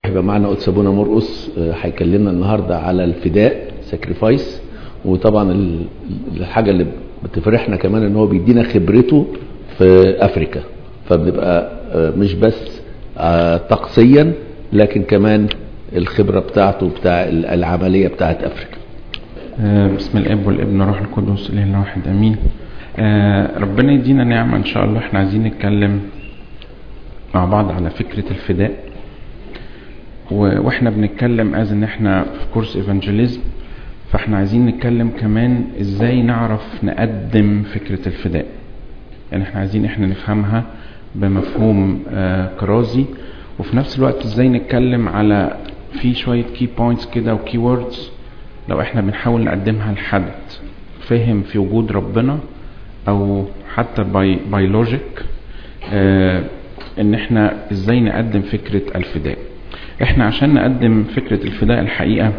هيبقى معنا قدس ابونا مرقص آه، هيكلمنا النهارده على الفداء ساكريفايس وطبعا ال- الحاجه اللي بتفرحنا كمان ان هو بيدينا خبرته في افريكا فبنبقى آه، مش بس آه، طقسيا لكن كمان الخبره بتاعته بتاع ال- العمليه بتاعت افريكا آه، بسم الاب والابن والروح القدس اله واحد امين آه، ربنا يدينا نعمه ان شاء الله احنا عايزين نتكلم مع بعض على فكره الفداء و- واحنا بنتكلم از ان احنا في كورس ايفانجيليزم فاحنا عايزين نتكلم كمان ازاي نعرف نقدم فكره الفداء يعني احنا عايزين احنا نفهمها بمفهوم آه، كرازي وفي نفس الوقت ازاي نتكلم على في شويه كي بوينتس كده وكي ووردز لو احنا بنحاول نقدمها لحد فهم في وجود ربنا او حتى باي باي لوجيك آه ان احنا ازاي نقدم فكره الفداء احنا عشان نقدم فكره الفداء الحقيقه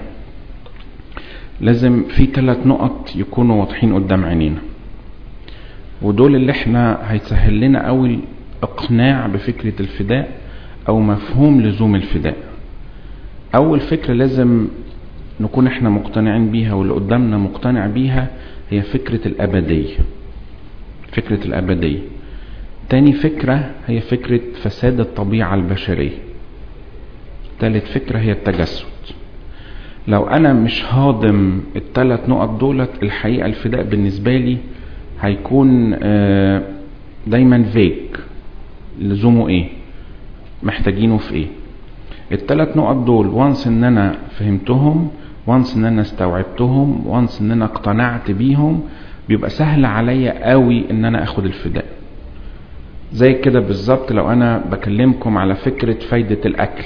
لازم في ثلاث نقط يكونوا واضحين قدام عينينا ودول اللي احنا هيسهل لنا قوي الاقناع بفكره الفداء او مفهوم لزوم الفداء اول فكره لازم نكون احنا مقتنعين بيها واللي قدامنا مقتنع بيها هي فكرة الأبدية فكرة الأبدية تاني فكرة هي فكرة فساد الطبيعة البشرية تالت فكرة هي التجسد لو أنا مش هاضم التلات نقط دولت الحقيقة الفداء بالنسبة لي هيكون آه، دايما فيك لزومه ايه محتاجينه في ايه الثلاث نقط دول وانس ان انا فهمتهم وانس ان انا استوعبتهم وانس ان انا اقتنعت بيهم بيبقى سهل عليا قوي ان انا اخد الفداء زي كده بالظبط لو انا بكلمكم على فكرة فايدة الاكل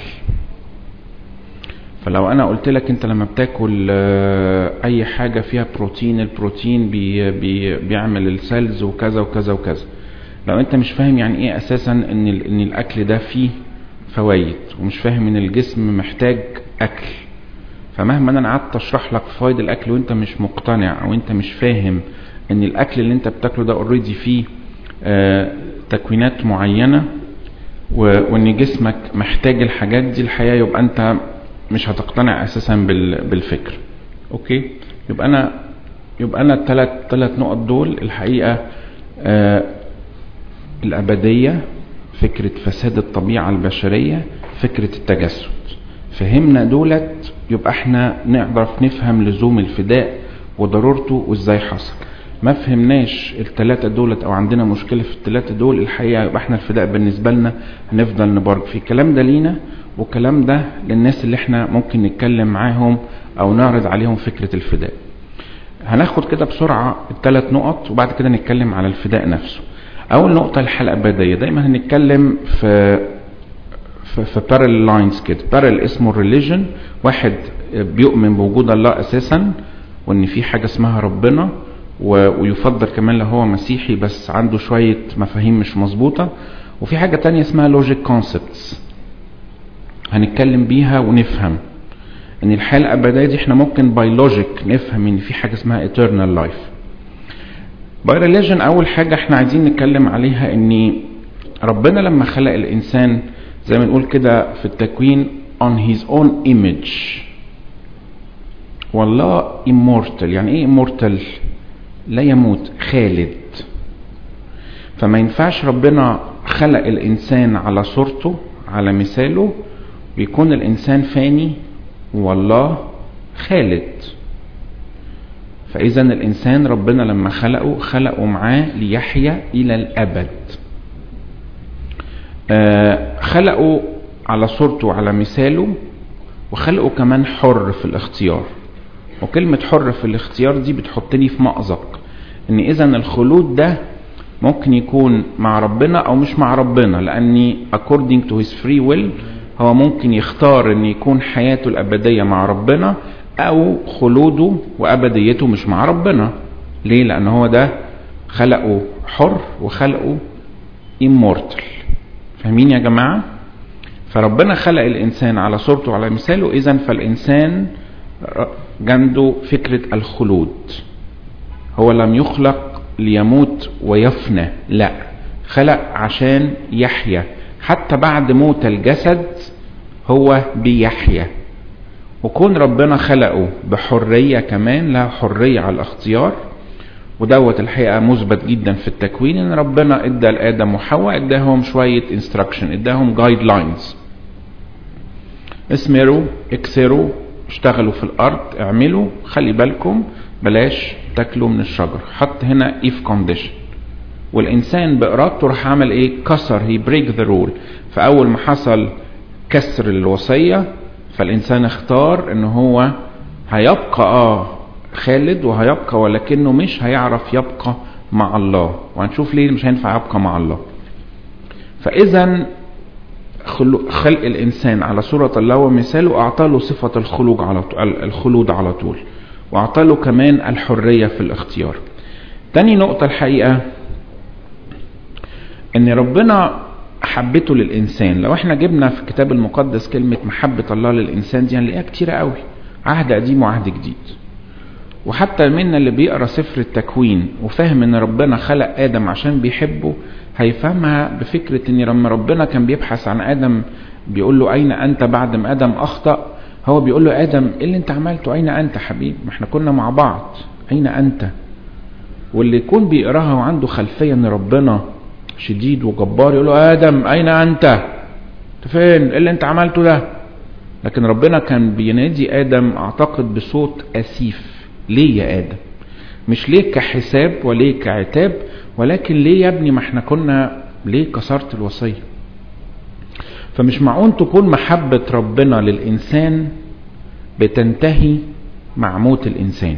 فلو انا قلت لك انت لما بتاكل آه، اي حاجة فيها بروتين البروتين بي بي بيعمل السيلز وكذا وكذا وكذا لو انت مش فاهم يعني ايه اساسا ان ال- ان الاكل ده فيه فوائد ومش فاهم ان الجسم محتاج اكل فمهما انا قعدت اشرح لك فوائد الاكل وانت مش مقتنع او انت مش فاهم ان الاكل اللي انت بتاكله ده اوريدي فيه آه، تكوينات معينه و- وان جسمك محتاج الحاجات دي الحقيقه يبقى انت مش هتقتنع اساسا بال- بالفكر اوكي يبقى انا يبقى انا الثلاث ثلاث نقط دول الحقيقه آه، الأبدية فكرة فساد الطبيعة البشرية فكرة التجسد فهمنا دولت يبقى احنا نعرف نفهم لزوم الفداء وضرورته وازاي حصل ما فهمناش التلاتة دولت او عندنا مشكلة في التلاتة دول الحقيقة يبقى احنا الفداء بالنسبة لنا هنفضل نبارك فيه الكلام ده لينا والكلام ده للناس اللي احنا ممكن نتكلم معاهم او نعرض عليهم فكرة الفداء هناخد كده بسرعة الثلاث نقط وبعد كده نتكلم على الفداء نفسه أول نقطة الحلقة الأبدية دايما هنتكلم في في, في parallel lines كده parallel اسمه religion واحد بيؤمن بوجود الله أساسا وإن في حاجة اسمها ربنا و- ويفضل كمان لو هو مسيحي بس عنده شوية مفاهيم مش مظبوطة وفي حاجة تانية اسمها logic concepts هنتكلم بيها ونفهم ان الحياه الابديه دي احنا ممكن باي لوجيك نفهم ان في حاجه اسمها eternal life باي ريليجن اول حاجه احنا عايزين نتكلم عليها ان ربنا لما خلق الانسان زي ما نقول كده في التكوين on his own image والله immortal يعني ايه immortal لا يموت خالد فما ينفعش ربنا خلق الانسان على صورته على مثاله بيكون الانسان فاني والله خالد فاذا الانسان ربنا لما خلقه خلقه معاه ليحيا الى الابد آه خلقه على صورته وعلى مثاله وخلقه كمان حر في الاختيار وكلمة حر في الاختيار دي بتحطني في مأزق ان اذا الخلود ده ممكن يكون مع ربنا او مش مع ربنا لاني according to his free will هو ممكن يختار ان يكون حياته الابدية مع ربنا او خلوده وابديته مش مع ربنا ليه لان هو ده خلقه حر وخلقه immortal فاهمين يا جماعة فربنا خلق الانسان على صورته وعلى مثاله اذا فالانسان عنده فكرة الخلود هو لم يخلق ليموت ويفنى لا خلق عشان يحيا حتى بعد موت الجسد هو بيحيا وكون ربنا خلقه بحرية كمان له حرية على الاختيار ودوت الحقيقة مثبت جدا في التكوين ان ربنا ادى لآدم وحواء اداهم شوية انستراكشن اداهم جايد لاينز اسمروا اكسروا اشتغلوا في الارض اعملوا خلي بالكم بلاش تاكلوا من الشجر حط هنا if condition والانسان بارادته راح عمل ايه كسر هي بريك ذا رول فاول ما حصل كسر الوصيه فالانسان اختار ان هو هيبقى اه خالد وهيبقى ولكنه مش هيعرف يبقى مع الله وهنشوف ليه مش هينفع يبقى مع الله فاذا خلق الانسان على صورة الله ومثاله اعطى له صفة الخلود على طول الخلود على طول واعطى له كمان الحرية في الاختيار تاني نقطة الحقيقة ان ربنا حبته للانسان لو احنا جبنا في الكتاب المقدس كلمة محبة الله للانسان دي هنلاقيها كتيرة قوي عهد قديم وعهد جديد وحتى منا اللي بيقرا سفر التكوين وفاهم ان ربنا خلق ادم عشان بيحبه هيفهمها بفكرة ان لما ربنا كان بيبحث عن ادم بيقول له اين انت بعد ما ادم اخطأ هو بيقول له ادم ايه اللي انت عملته اين انت حبيبي ما احنا كنا مع بعض اين انت واللي يكون بيقراها وعنده خلفية ان ربنا شديد وجبار يقول له ادم اين انت انت فين ايه اللي انت عملته ده لكن ربنا كان بينادي ادم اعتقد بصوت اسيف ليه يا ادم مش ليه كحساب وليه كعتاب ولكن ليه يا ابني ما احنا كنا ليه كسرت الوصيه فمش معقول تكون محبه ربنا للانسان بتنتهي مع موت الانسان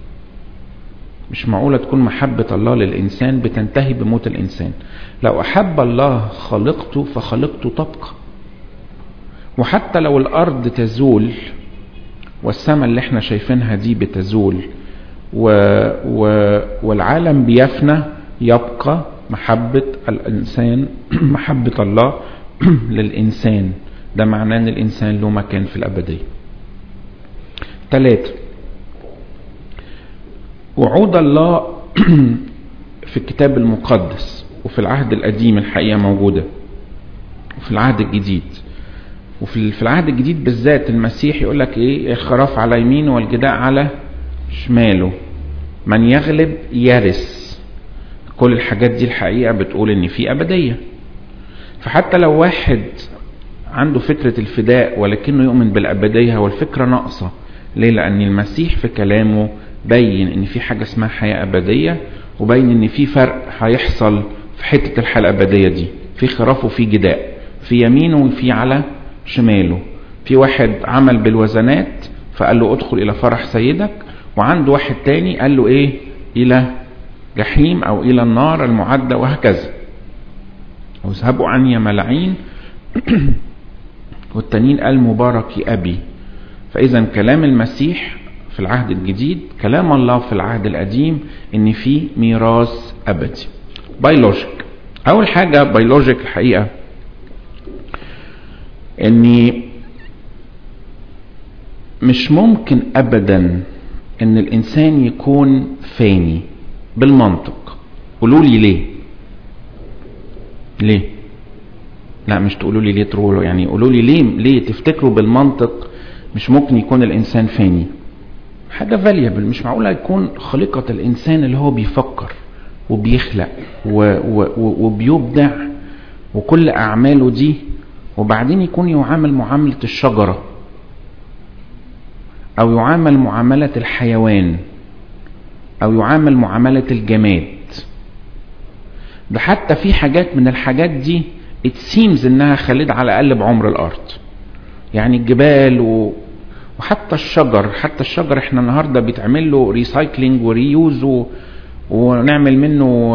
مش معقولة تكون محبة الله للإنسان بتنتهي بموت الإنسان لو أحب الله خلقته فخلقته تبقى وحتى لو الأرض تزول والسماء اللي احنا شايفينها دي بتزول و... و... والعالم بيفنى يبقى محبة الإنسان محبة الله للإنسان ده معناه أن الإنسان له مكان في الأبدية ثلاثة وعود الله في الكتاب المقدس وفي العهد القديم الحقيقة موجودة وفي العهد الجديد وفي في العهد الجديد بالذات المسيح يقول لك ايه الخراف على يمينه والجداء على شماله من يغلب يرث كل الحاجات دي الحقيقة بتقول ان في ابدية فحتى لو واحد عنده فكرة الفداء ولكنه يؤمن بالابدية هو الفكرة ناقصة ليه لان المسيح في كلامه بين ان في حاجة اسمها حياة ابدية وبين ان في فرق هيحصل في حتة الحياة الابدية دي في خراف وفي جداء في يمينه وفي على شماله في واحد عمل بالوزنات فقال له ادخل الى فرح سيدك وعنده واحد تاني قال له ايه الى جحيم او الى النار المعدة وهكذا واذهبوا عني يا ملاعين والتانيين قال مبارك ابي فاذا كلام المسيح في العهد الجديد كلام الله في العهد القديم ان في ميراث ابدي بيولوجيك اول حاجة بيولوجيك الحقيقة اني مش ممكن ابدا ان الانسان يكون فاني بالمنطق قولوا لي ليه ليه لا مش تقولوا لي ليه تقولوا يعني قولوا لي ليه ليه تفتكروا بالمنطق مش ممكن يكون الانسان فاني حاجه فاليبل مش معقوله يكون خليقه الانسان اللي هو بيفكر وبيخلق و و وبيبدع وكل اعماله دي وبعدين يكون يعامل معامله الشجره او يعامل معامله الحيوان او يعامل معامله الجماد ده حتى في حاجات من الحاجات دي it seems انها خالدة على الاقل بعمر الارض يعني الجبال و... وحتى الشجر حتى الشجر احنا النهارده بيتعمل له ريسايكلينج وريوز و... ونعمل منه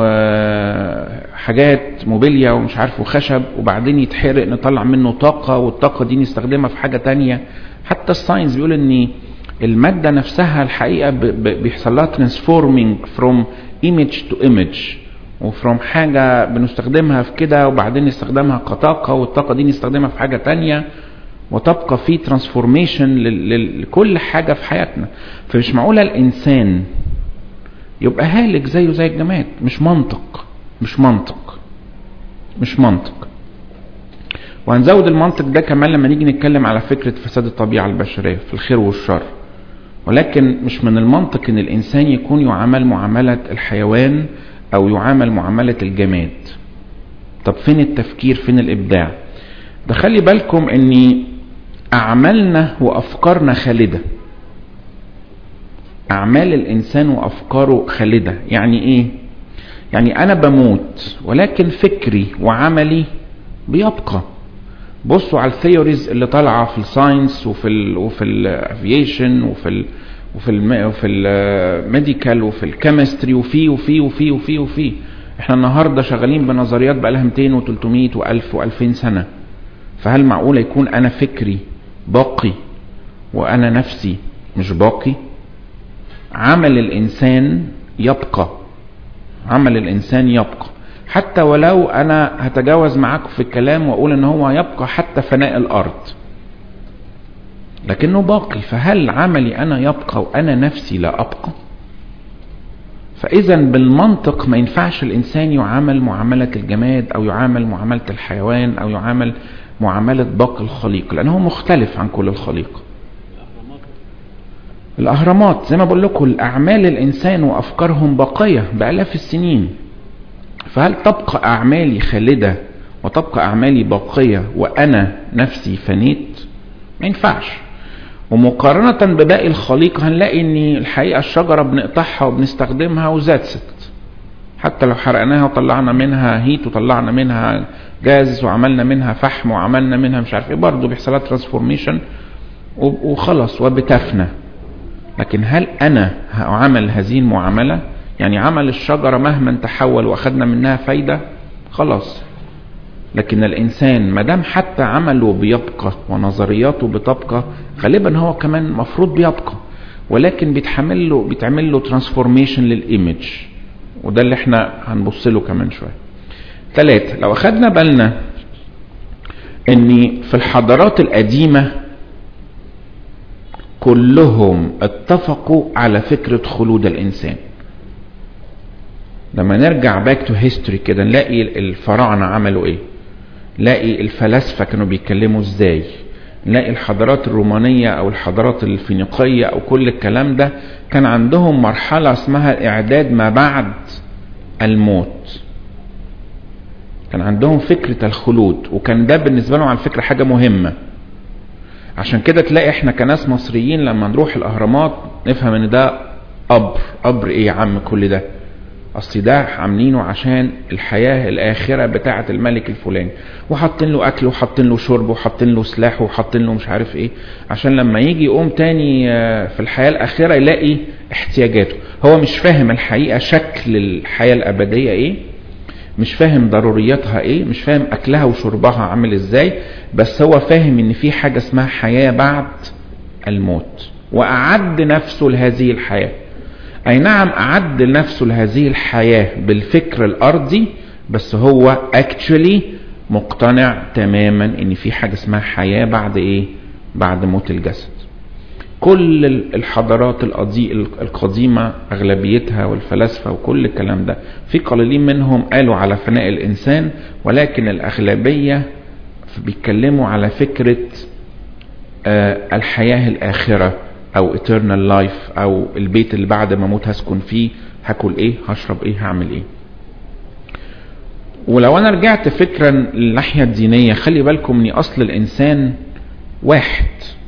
حاجات موبيليا ومش عارف وخشب وبعدين يتحرق نطلع منه طاقة والطاقة دي نستخدمها في حاجة تانية حتى الساينس بيقول ان المادة نفسها الحقيقة بيحصل لها transforming from image to image وفروم حاجة بنستخدمها في كده وبعدين نستخدمها كطاقة والطاقة دي نستخدمها في حاجة تانية وتبقى في ترانسفورميشن لكل حاجة في حياتنا فمش معقولة الإنسان يبقى هالك زيه زي الجماد مش منطق مش منطق مش منطق وهنزود المنطق ده كمان لما نيجي نتكلم على فكرة فساد الطبيعة البشرية في الخير والشر ولكن مش من المنطق ان الانسان يكون يعامل معاملة الحيوان او يعامل معاملة الجماد طب فين التفكير فين الابداع ده خلي بالكم ان اعمالنا وافكارنا خالدة اعمال الانسان وافكاره خالدة يعني ايه يعني انا بموت ولكن فكري وعملي بيبقى بصوا على الثيوريز اللي طالعه في الساينس وفي ال وفي الافيشن وفي ال وفي ال وفي الميديكال وفي الكيمستري وفي وفي وفي وفي وفي احنا النهارده شغالين بنظريات بقى لها 200 و300 و1000 و2000 سنه فهل معقوله يكون انا فكري باقي وانا نفسي مش باقي عمل الانسان يبقى عمل الانسان يبقى حتى ولو انا هتجاوز معاكم في الكلام واقول ان هو يبقى حتى فناء الارض لكنه باقي فهل عملي انا يبقى وانا نفسي لا ابقى فاذا بالمنطق ما ينفعش الانسان يعامل معاملة الجماد او يعامل معاملة الحيوان او يعامل معاملة باقي الخليقة لانه مختلف عن كل الخليقة الاهرامات زي ما بقول لكم الاعمال الانسان وافكارهم باقية بالاف السنين فهل تبقى أعمالي خالدة وتبقى أعمالي باقية وأنا نفسي فنيت ما ينفعش ومقارنة بباقي الخليقة هنلاقي ان الحقيقة الشجرة بنقطعها وبنستخدمها وزاد ست حتى لو حرقناها وطلعنا منها هيت وطلعنا منها جاز وعملنا منها فحم وعملنا منها مش عارف ايه برضه بيحصل لها ترانسفورميشن وخلص وبتفنى لكن هل انا هعمل هذه المعامله يعني عمل الشجرة مهما تحول واخدنا منها فايدة خلاص لكن الانسان ما دام حتى عمله بيبقى ونظرياته بتبقى غالبا هو كمان مفروض بيبقى ولكن بيتحمل له بيتعمل له ترانسفورميشن للايمج وده اللي احنا هنبص له كمان شويه ثلاثة لو اخدنا بالنا ان في الحضارات القديمة كلهم اتفقوا على فكرة خلود الانسان لما نرجع باك تو هيستوري كده نلاقي الفراعنه عملوا ايه نلاقي الفلاسفه كانوا بيتكلموا ازاي نلاقي الحضارات الرومانيه او الحضارات الفينيقيه او كل الكلام ده كان عندهم مرحله اسمها اعداد ما بعد الموت كان عندهم فكره الخلود وكان ده بالنسبه لهم على فكره حاجه مهمه عشان كده تلاقي احنا كناس مصريين لما نروح الاهرامات نفهم ان ده قبر قبر ايه يا عم كل ده اصل ده عاملينه عشان الحياة الاخرة بتاعة الملك الفلاني وحاطين له اكل وحاطين له شرب وحاطين له سلاح وحاطين له مش عارف ايه عشان لما يجي يقوم تاني في الحياة الاخرة يلاقي احتياجاته هو مش فاهم الحقيقة شكل الحياة الابدية ايه مش فاهم ضرورياتها ايه مش فاهم اكلها وشربها عامل ازاي بس هو فاهم ان في حاجة اسمها حياة بعد الموت واعد نفسه لهذه الحياه اي نعم اعد لنفسه لهذه الحياة بالفكر الارضي بس هو اكتشولي مقتنع تماما ان في حاجة اسمها حياة بعد ايه بعد موت الجسد كل الحضارات القديمة اغلبيتها والفلاسفة وكل الكلام ده في قليلين منهم قالوا على فناء الانسان ولكن الاغلبية بيتكلموا على فكرة آه الحياة الاخرة او eternal life او البيت اللي بعد ما اموت هسكن فيه هاكل ايه هشرب ايه هعمل ايه ولو انا رجعت فكرا للناحية الدينية خلي بالكم ان اصل الانسان واحد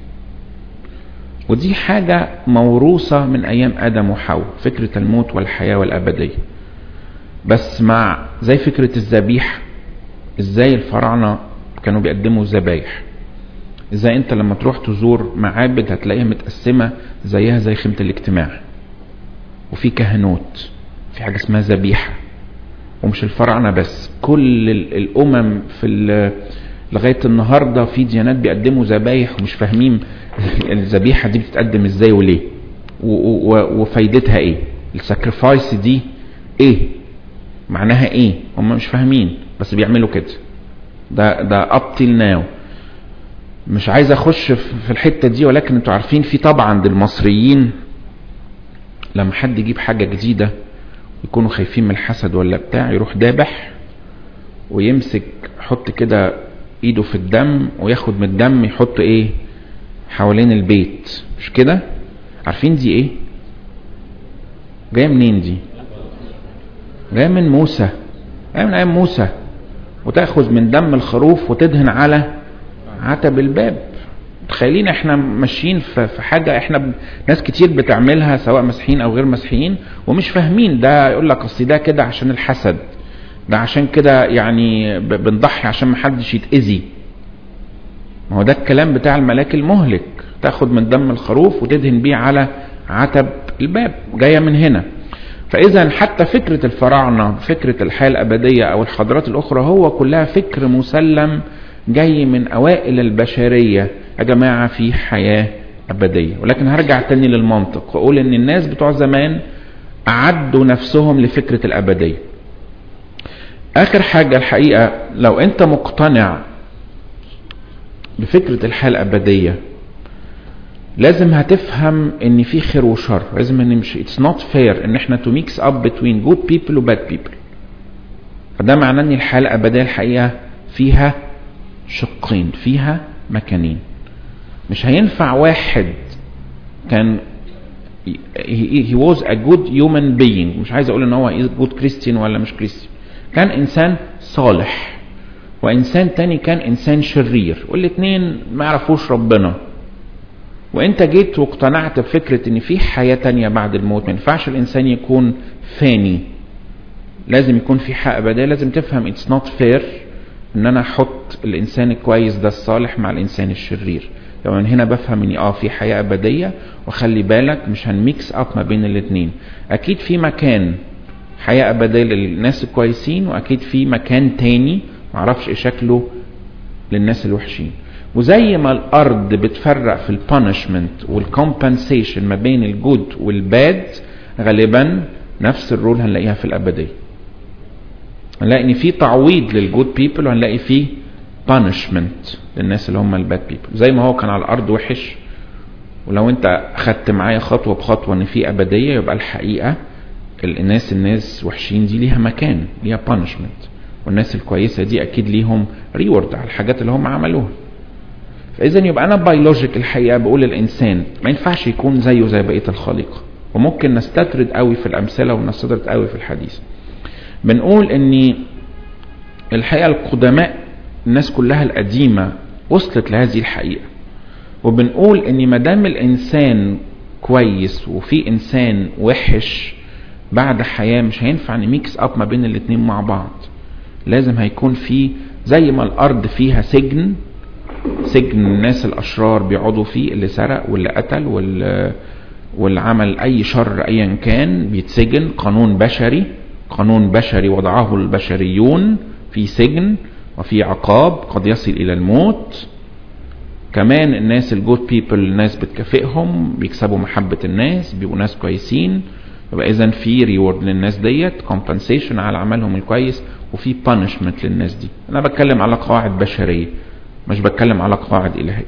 ودي حاجة موروثة من ايام ادم وحواء فكرة الموت والحياة والابدية بس مع زي فكرة الذبيحة ازاي الفراعنة كانوا بيقدموا الذبايح ازاي انت لما تروح تزور معابد هتلاقيها متقسمة زيها زي خيمة الاجتماع وفي كهنوت في حاجة اسمها ذبيحة ومش الفراعنة بس كل الامم في لغاية النهاردة في ديانات بيقدموا ذبايح ومش فاهمين الذبيحة دي بتتقدم ازاي وليه وفايدتها ايه الساكرفايس دي ايه معناها ايه هم مش فاهمين بس بيعملوا كده ده ده up till now مش عايز اخش في الحتة دي ولكن انتوا عارفين في طبعا عند المصريين لما حد يجيب حاجة جديدة يكونوا خايفين من الحسد ولا بتاع يروح دابح ويمسك حط كده ايده في الدم وياخد من الدم يحط ايه حوالين البيت مش كده عارفين دي ايه جايه منين دي جايه من موسى جايه من ايام موسى وتاخذ من دم الخروف وتدهن على عتب الباب متخيلين احنا ماشيين في في حاجه احنا ب... ناس كتير بتعملها سواء مسيحيين او غير مسيحيين ومش فاهمين ده يقول لك اصل ده كده عشان الحسد ده عشان كده يعني ب... بنضحي عشان محدش يتاذي ما هو ده الكلام بتاع الملاك المهلك تاخد من دم الخروف وتدهن بيه على عتب الباب جايه من هنا فاذا حتى فكره الفراعنه فكره الحياه الابديه او الحضارات الاخرى هو كلها فكر مسلم جاي من اوائل البشريه يا جماعه في حياه ابديه ولكن هرجع تاني للمنطق واقول ان الناس بتوع زمان اعدوا نفسهم لفكره الابديه اخر حاجه الحقيقه لو انت مقتنع بفكره الحياه الابديه لازم هتفهم ان في خير وشر لازم ان مش اتس نوت فير ان احنا تو ميكس اب بتوين جود بيبل وباد بيبل فده معناه ان الحياه الابديه الحقيقه فيها شقين فيها مكانين مش هينفع واحد كان he, he was a good human being مش عايز اقول ان هو is good Christian ولا مش Christian كان انسان صالح وانسان تاني كان انسان شرير والاتنين ما يعرفوش ربنا وانت جيت واقتنعت بفكرة ان في حياة تانية بعد الموت ما ينفعش الانسان يكون فاني لازم يكون في حق ابدية لازم تفهم it's not fair ان انا احط الانسان الكويس ده الصالح مع الانسان الشرير لو من هنا بفهم ان اه في حياة ابدية وخلي بالك مش هنميكس اب ما بين الاتنين اكيد في مكان حياة ابدية للناس الكويسين واكيد في مكان تاني معرفش ايه شكله للناس الوحشين وزي ما الارض بتفرق في البانشمنت والكومبنسيشن ما بين الجود والباد غالبا نفس الرول هنلاقيها في الابديه هنلاقي ان في تعويض للجود بيبل وهنلاقي في بانشمنت للناس اللي هم الباد بيبل زي ما هو كان على الارض وحش ولو انت خدت معايا خطوه بخطوه ان في ابديه يبقى الحقيقه الناس الناس وحشين دي ليها مكان ليها بانشمنت والناس الكويسه دي اكيد ليهم ريورد على الحاجات اللي هم عملوها فاذا يبقى انا بايولوجيك الحقيقه بقول الانسان ما ينفعش يكون زيه زي بقيه الخليقه وممكن نستطرد قوي في الامثله ونستطرد قوي في الحديث بنقول ان الحقيقه القدماء الناس كلها القديمه وصلت لهذه الحقيقه وبنقول ان ما دام الانسان كويس وفي انسان وحش بعد حياه مش هينفع نميكس اب ما بين الاتنين مع بعض لازم هيكون في زي ما الارض فيها سجن سجن الناس الاشرار بيقعدوا فيه اللي سرق واللي قتل واللي, واللي عمل اي شر ايا كان بيتسجن قانون بشري قانون بشري وضعه البشريون في سجن وفي عقاب قد يصل الى الموت كمان الناس الجود بيبل الناس بتكافئهم بيكسبوا محبة الناس بيبقوا ناس كويسين يبقى اذا في ريورد للناس ديت كومبنسيشن على عملهم الكويس وفي بانشمنت للناس دي انا بتكلم على قواعد بشريه مش بتكلم على قواعد إلهية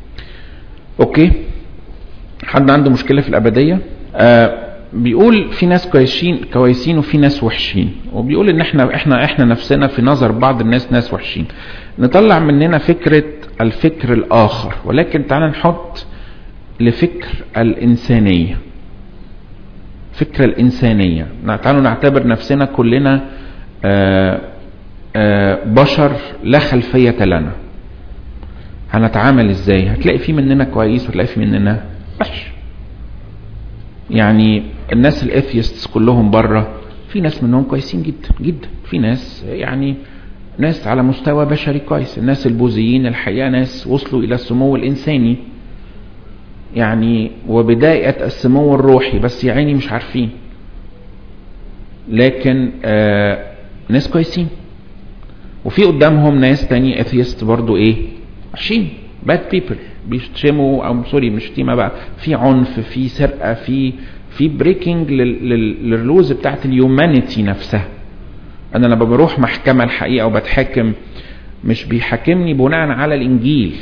أوكي حد عنده مشكلة في الأبدية آه بيقول في ناس كويسين كويسين وفي ناس وحشين وبيقول ان احنا احنا احنا نفسنا في نظر بعض الناس ناس وحشين نطلع مننا فكرة الفكر الآخر ولكن تعالى نحط لفكر الإنسانية فكرة الإنسانية تعالوا نعتبر نفسنا كلنا آه آه بشر لا خلفية لنا هنتعامل ازاي هتلاقي في مننا كويس وتلاقي في مننا وحش يعني الناس الاثيستس كلهم بره في ناس منهم كويسين جدا جدا في ناس يعني ناس على مستوى بشري كويس الناس البوذيين الحقيقه ناس وصلوا الى السمو الانساني يعني وبدايه السمو الروحي بس يا عيني مش عارفين لكن آه ناس كويسين وفي قدامهم ناس تاني اثيست برضو ايه وحشين باد بيبل بيشتموا او سوري مش شتيمه بقى في عنف في سرقه في في بريكنج للرولز بتاعت اليومانيتي نفسها انا لما بروح محكمه الحقيقه وبتحاكم مش بيحاكمني بناء على الانجيل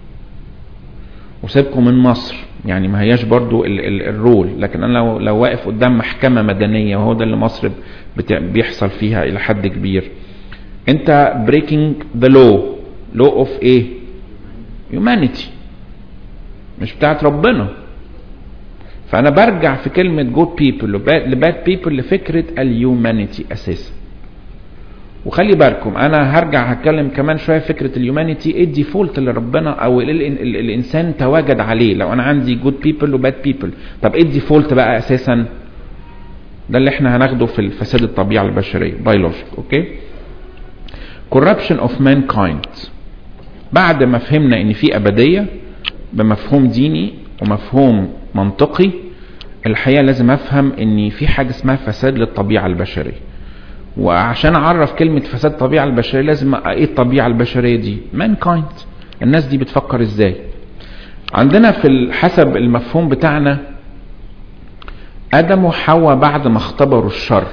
وسيبكم من مصر يعني ما هياش برضو ال ال الرول لكن انا لو, لو واقف قدام محكمه مدنيه وهو ده اللي مصر بيحصل فيها الى حد كبير انت بريكنج ذا لو لو اوف ايه humanity مش بتاعت ربنا فانا برجع في كلمة جود بيبل لباد بيبل لفكرة اليومانيتي اساسا وخلي بالكم انا هرجع هتكلم كمان شويه فكره اليومانيتي ايه الديفولت اللي ربنا او اللي ال- ال- الانسان تواجد عليه لو انا عندي جود بيبل وباد بيبل طب ايه الديفولت بقى اساسا ده اللي احنا هناخده في الفساد الطبيعه البشريه بيولوجيك اوكي corruption of mankind بعد ما فهمنا ان في ابديه بمفهوم ديني ومفهوم منطقي الحقيقه لازم افهم ان في حاجه اسمها فساد للطبيعه البشريه وعشان اعرف كلمة فساد الطبيعة البشرية لازم أ- ايه الطبيعة البشرية دي mankind الناس دي بتفكر ازاي عندنا في ال- حسب المفهوم بتاعنا ادم وحواء بعد ما اختبروا الشر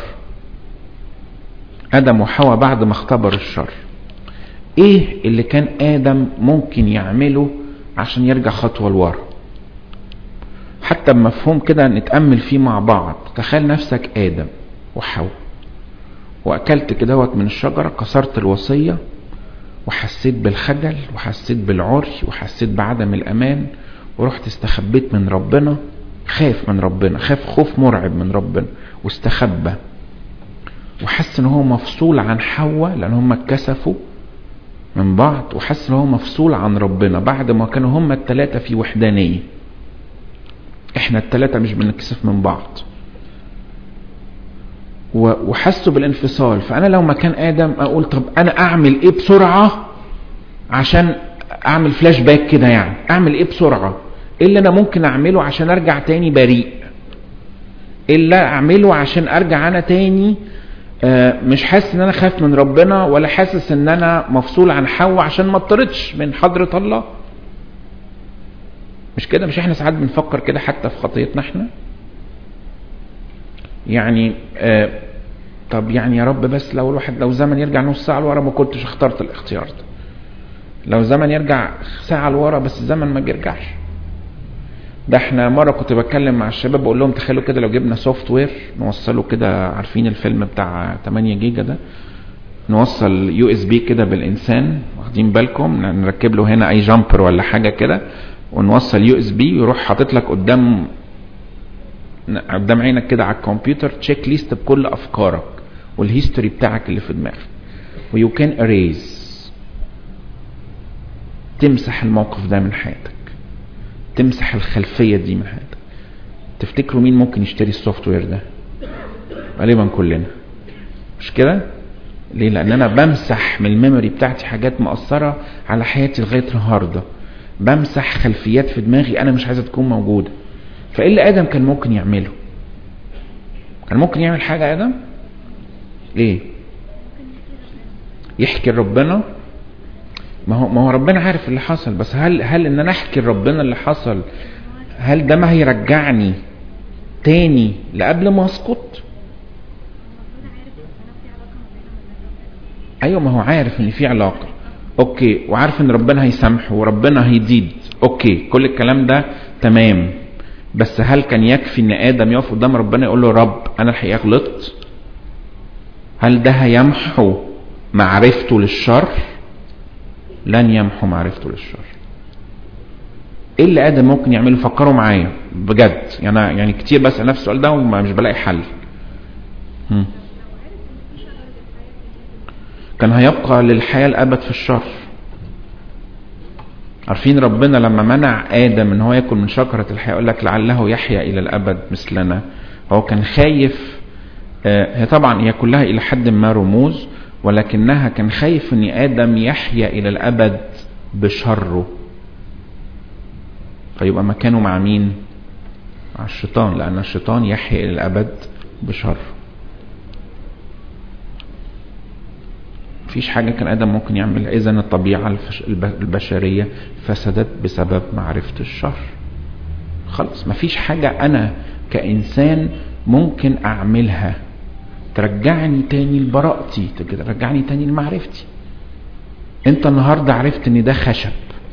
ادم وحواء بعد ما اختبروا الشر ايه اللي كان ادم ممكن يعمله عشان يرجع خطوة لورا حتى بمفهوم كده نتأمل فيه مع بعض تخيل نفسك ادم وحواء واكلت كدهوت من الشجره كسرت الوصيه وحسيت بالخجل وحسيت بالعري وحسيت بعدم الامان ورحت استخبيت من ربنا خاف من ربنا خاف خوف مرعب من ربنا واستخبى وحس ان هو مفصول عن حواء لان هم اتكسفوا من بعض وحس ان هو مفصول عن ربنا بعد ما كانوا هم الثلاثه في وحدانيه احنا الثلاثه مش بنتكسف من بعض و- وحسوا بالانفصال فانا لو مكان ادم اقول طب انا اعمل ايه بسرعه عشان اعمل فلاش باك كده يعني اعمل ايه بسرعه ايه اللي انا ممكن اعمله عشان ارجع تاني بريء ايه اللي اعمله عشان ارجع انا تاني آه، مش حاسس ان انا خايف من ربنا ولا حاسس ان انا مفصول عن حواء عشان ما اضطردش من حضرة الله مش كده مش احنا ساعات بنفكر كده حتى في خطيتنا احنا يعني آه طب يعني يا رب بس لو الواحد لو زمن يرجع نص ساعه لورا ما كنتش اخترت الاختيار ده لو زمن يرجع ساعه لورا بس الزمن ما بيرجعش ده احنا مره كنت بتكلم مع الشباب بقول لهم تخيلوا كده لو جبنا سوفت وير نوصله كده عارفين الفيلم بتاع 8 جيجا ده نوصل يو اس بي كده بالانسان واخدين بالكم نركب له هنا اي جامبر ولا حاجه كده ونوصل يو اس بي ويروح حاطط لك قدام قدام عينك كده على الكمبيوتر تشيك ليست بكل افكارك والهيستوري بتاعك اللي في دماغك ويو كان اريز تمسح الموقف ده من حياتك تمسح الخلفيه دي من حياتك تفتكروا مين ممكن يشتري السوفت وير ده غالبا كلنا مش كده ليه لان انا بمسح من الميموري بتاعتي حاجات مأثرة على حياتي لغاية النهاردة بمسح خلفيات في دماغي انا مش عايزة تكون موجودة فايه اللي ادم كان ممكن يعمله كان ممكن يعمل حاجة ادم ايه يحكي لربنا ما هو ما هو ربنا عارف اللي حصل بس هل هل ان انا احكي لربنا اللي حصل هل ده ما هيرجعني تاني لقبل ما اسقط ايوه ما هو عارف ان في علاقه اوكي وعارف ان ربنا هيسامحه وربنا هيزيد اوكي كل الكلام ده تمام بس هل كان يكفي ان ادم يقف قدام ربنا يقول له رب انا الحقيقه غلطت هل ده هيمحو معرفته للشر لن يمحو معرفته للشر ايه اللي ادم ممكن يعمله فكروا معايا بجد يعني أنا يعني كتير بسال نفسي السؤال ده ومش بلاقي حل هم. كان هيبقى للحياة الأبد في الشر عارفين ربنا لما منع آدم ان هو ياكل من شجرة الحياة يقول لك لعله يحيا إلى الأبد مثلنا هو كان خايف آه، هي طبعا هي كلها إلى حد ما رموز ولكنها كان خايف ان آدم يحيا إلى الأبد بشره فيبقى مكانه مع مين؟ مع الشيطان لأن الشيطان يحيا إلى الأبد بشره مفيش حاجة كان آدم ممكن يعملها إذا الطبيعة الفش- الب- البشرية فسدت بسبب معرفة الشر خلاص مفيش حاجة أنا كإنسان ممكن أعملها ترجعني تاني لبراءتي ترجعني تاني لمعرفتي انت النهاردة عرفت ان ده خشب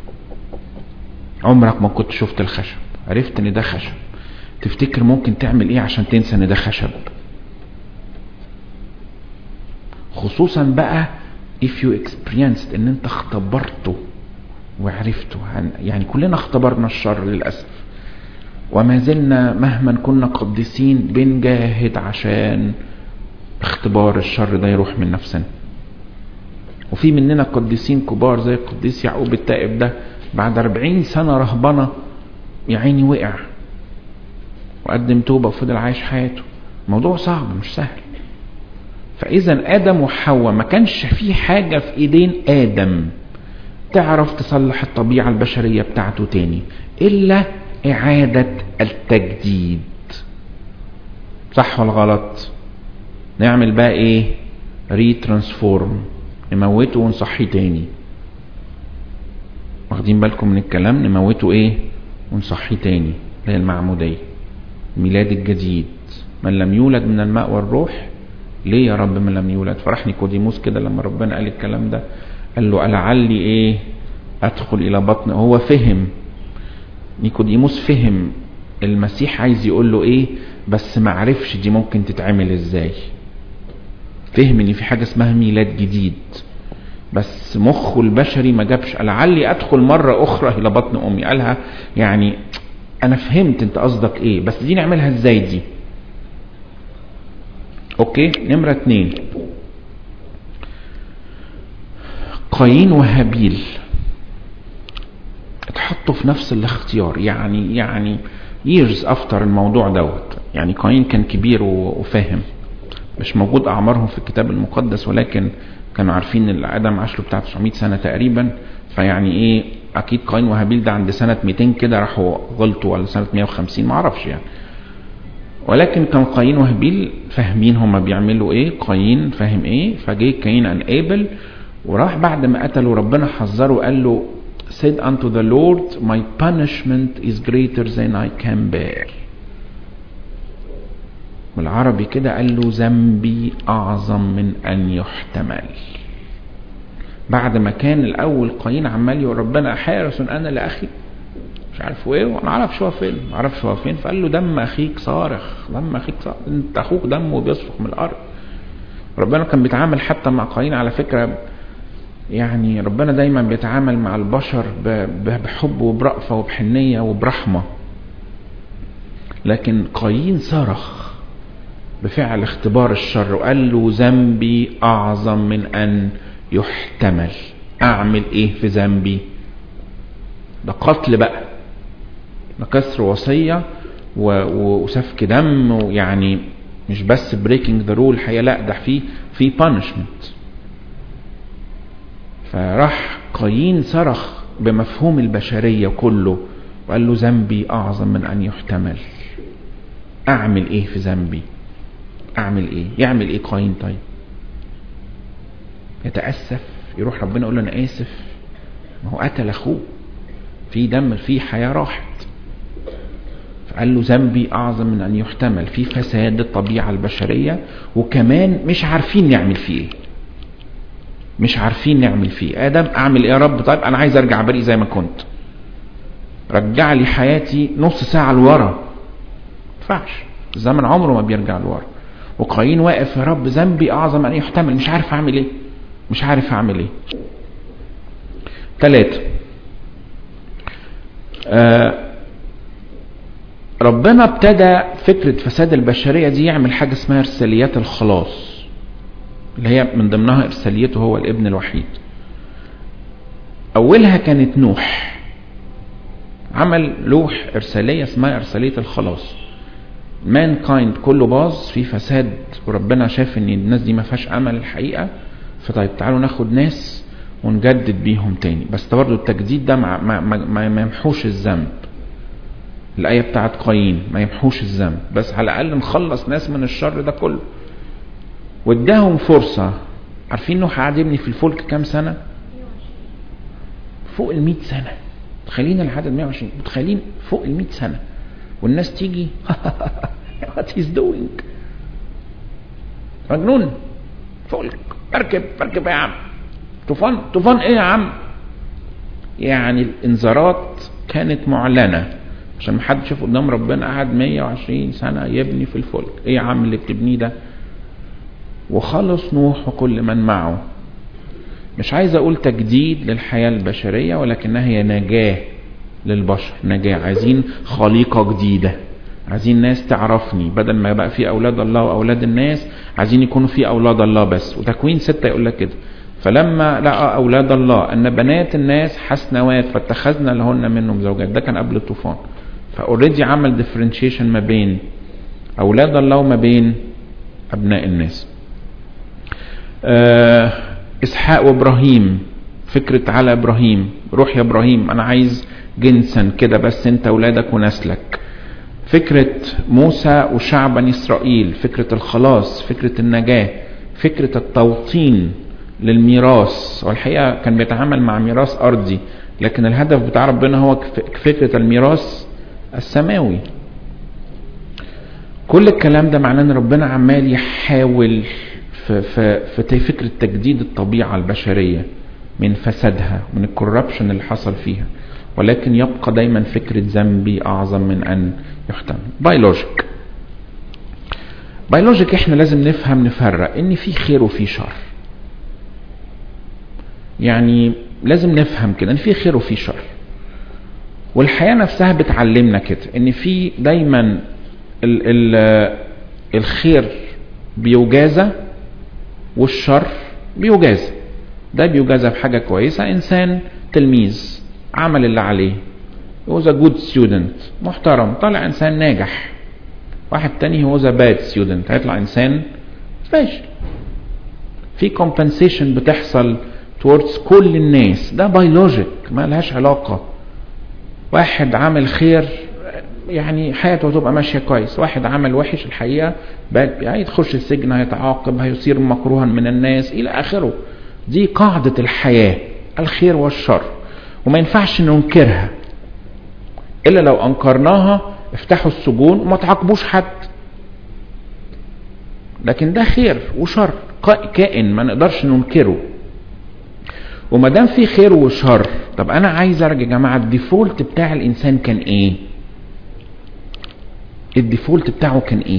عمرك ما كنت شفت الخشب عرفت ان ده خشب تفتكر ممكن تعمل ايه عشان تنسى ان ده خشب خصوصا بقى if you experienced ان انت اختبرته وعرفته يعني كلنا اختبرنا الشر للأسف وما زلنا مهما كنا قديسين بنجاهد عشان اختبار الشر ده يروح من نفسنا وفي مننا قديسين كبار زي القديس يعقوب التائب ده بعد أربعين سنة رهبنة يا عيني وقع وقدم توبة وفضل عايش حياته موضوع صعب مش سهل فإذا آدم وحواء ما كانش في حاجة في إيدين آدم تعرف تصلح الطبيعة البشرية بتاعته تاني إلا إعادة التجديد صح ولا غلط نعمل بقى إيه ري ترانسفورم نموته ونصحيه تاني واخدين بالكم من الكلام نموته ايه ونصحيه تاني اللي هي المعمودية ميلاد الجديد من لم يولد من الماء والروح ليه يا رب من لم يولد فرح نيكوديموس كده لما ربنا قال الكلام ده قال له لعلي ايه ادخل الى بطن هو فهم نيكوديموس فهم المسيح عايز يقول له ايه بس ما عرفش دي ممكن تتعمل ازاي فهم ان في حاجه اسمها ميلاد جديد بس مخه البشري ما جابش لعلي ادخل مره اخرى الى بطن امي قالها يعني انا فهمت انت قصدك ايه بس دي نعملها ازاي دي اوكي نمره اتنين قايين وهابيل اتحطوا في نفس الاختيار يعني يعني years افتر الموضوع دوت يعني قايين كان كبير وفاهم مش موجود اعمارهم في الكتاب المقدس ولكن كانوا عارفين ان ادم عاش له بتاع 900 سنه تقريبا فيعني ايه اكيد قايين وهابيل ده عند سنه 200 كده راحوا غلطوا ولا سنه 150 ما اعرفش يعني ولكن كان قايين وهابيل فاهمين هما بيعملوا ايه قايين فاهم ايه فجه كاين ان ابل وراح بعد ما قتلوا ربنا حذره قال له said unto the Lord my punishment is greater than I can bear بالعربي كده قال له ذنبي اعظم من ان يحتمل بعد ما كان الاول قايين عمال يقول ربنا حارس انا لاخي مش عارف ايه وانا عارفش هو فين ما اعرفش هو فين فقال له دم اخيك صارخ دم اخيك صارخ انت اخوك دمه بيصرخ من الارض ربنا كان بيتعامل حتى مع قايين على فكره يعني ربنا دايما بيتعامل مع البشر بحب وبرأفة وبحنية وبرحمة لكن قايين صرخ بفعل اختبار الشر وقال له ذنبي اعظم من ان يحتمل اعمل ايه في ذنبي ده قتل بقى ده كسر وصية وسفك دم ويعني مش بس بريكنج ذا رول الحقيقة لا ده في في بانشمنت فراح قايين صرخ بمفهوم البشرية كله وقال له ذنبي أعظم من أن يحتمل أعمل إيه في ذنبي أعمل إيه يعمل إيه قايين طيب يتأسف يروح ربنا يقول له أنا آسف ما هو قتل أخوه في دم في حياة راحت فقال له ذنبي أعظم من أن يحتمل في فساد الطبيعة البشرية وكمان مش عارفين نعمل فيه إيه مش عارفين نعمل فيه ادم اعمل ايه يا رب طيب انا عايز ارجع بريء زي ما كنت رجع لي حياتي نص ساعه لورا ينفعش الزمن عمره ما بيرجع لورا وقايين واقف يا رب ذنبي اعظم ان يحتمل مش عارف اعمل ايه مش عارف اعمل ايه ثلاثة آه ربنا ابتدى فكرة فساد البشرية دي يعمل حاجة اسمها ارساليات الخلاص اللي هي من ضمنها ارساليته هو الابن الوحيد اولها كانت نوح عمل لوح ارساليه اسمها ارساليه الخلاص مان كايند كله باظ في فساد وربنا شاف ان الناس دي ما فيهاش امل الحقيقه فطيب تعالوا ناخد ناس ونجدد بيهم تاني بس برضه التجديد ده ما, ما, ما, ما يمحوش الذنب الآية بتاعت قايين ما يمحوش الذنب بس على الأقل نخلص ناس من الشر ده كله واداهم فرصة عارفين نوح قعد يبني في الفلك كام سنة فوق ال سنة متخيلين العدد 120 متخيلين فوق ال سنة والناس تيجي what he's doing مجنون فلك اركب اركب يا عم طوفان طوفان ايه يا عم يعني الانذارات كانت معلنة عشان ما حد يشوف قدام ربنا قعد 120 سنة يبني في الفلك ايه يا عم اللي بتبنيه ده وخلص نوح وكل من معه مش عايز اقول تجديد للحياة البشرية ولكنها هي نجاة للبشر نجاة عايزين خليقة جديدة عايزين ناس تعرفني بدل ما بقى في اولاد الله واولاد الناس عايزين يكونوا في اولاد الله بس وتكوين ستة يقول لك كده فلما لقى اولاد الله ان بنات الناس حسنوات فاتخذنا لهن منهم زوجات ده كان قبل الطوفان فاوريدي عمل ديفرنشيشن ما بين اولاد الله وما بين ابناء الناس آه اسحاق وابراهيم فكرة على ابراهيم روح يا ابراهيم انا عايز جنسا كده بس انت اولادك ونسلك فكرة موسى وشعب بني اسرائيل فكرة الخلاص فكرة النجاة فكرة التوطين للميراث والحقيقة كان بيتعامل مع ميراث ارضي لكن الهدف بتاع ربنا هو فكرة الميراث السماوي كل الكلام ده معناه ان ربنا عمال يحاول في, في, في فكرة تجديد الطبيعة البشرية من فسادها من الكوربشن اللي حصل فيها ولكن يبقى دايما فكرة ذنبي أعظم من أن يحتمل بيولوجيك بيولوجيك احنا لازم نفهم نفرق ان في خير وفي شر يعني لازم نفهم كده ان في خير وفي شر والحياة نفسها بتعلمنا كده ان في دايما ال ال الخير بيجازى والشر بيجازى ده بيجازى بحاجة كويسة انسان تلميذ عمل اللي عليه هو ذا جود ستودنت محترم طلع انسان ناجح واحد تاني هو ذا باد ستودنت هيطلع انسان فاشل في كومبنسيشن بتحصل towards كل الناس ده بيولوجيك ما لهاش علاقة واحد عامل خير يعني حياته هتبقى ماشية كويس واحد عمل وحش الحقيقة هيتخش السجن هيتعاقب هيصير مكروها من الناس إلى آخره دي قاعدة الحياة الخير والشر وما ينفعش ننكرها إلا لو أنكرناها افتحوا السجون وما تعاقبوش حد لكن ده خير وشر كائن ما نقدرش ننكره وما دام في خير وشر طب انا عايز ارجع يا جماعه الديفولت بتاع الانسان كان ايه الديفولت بتاعه كان ايه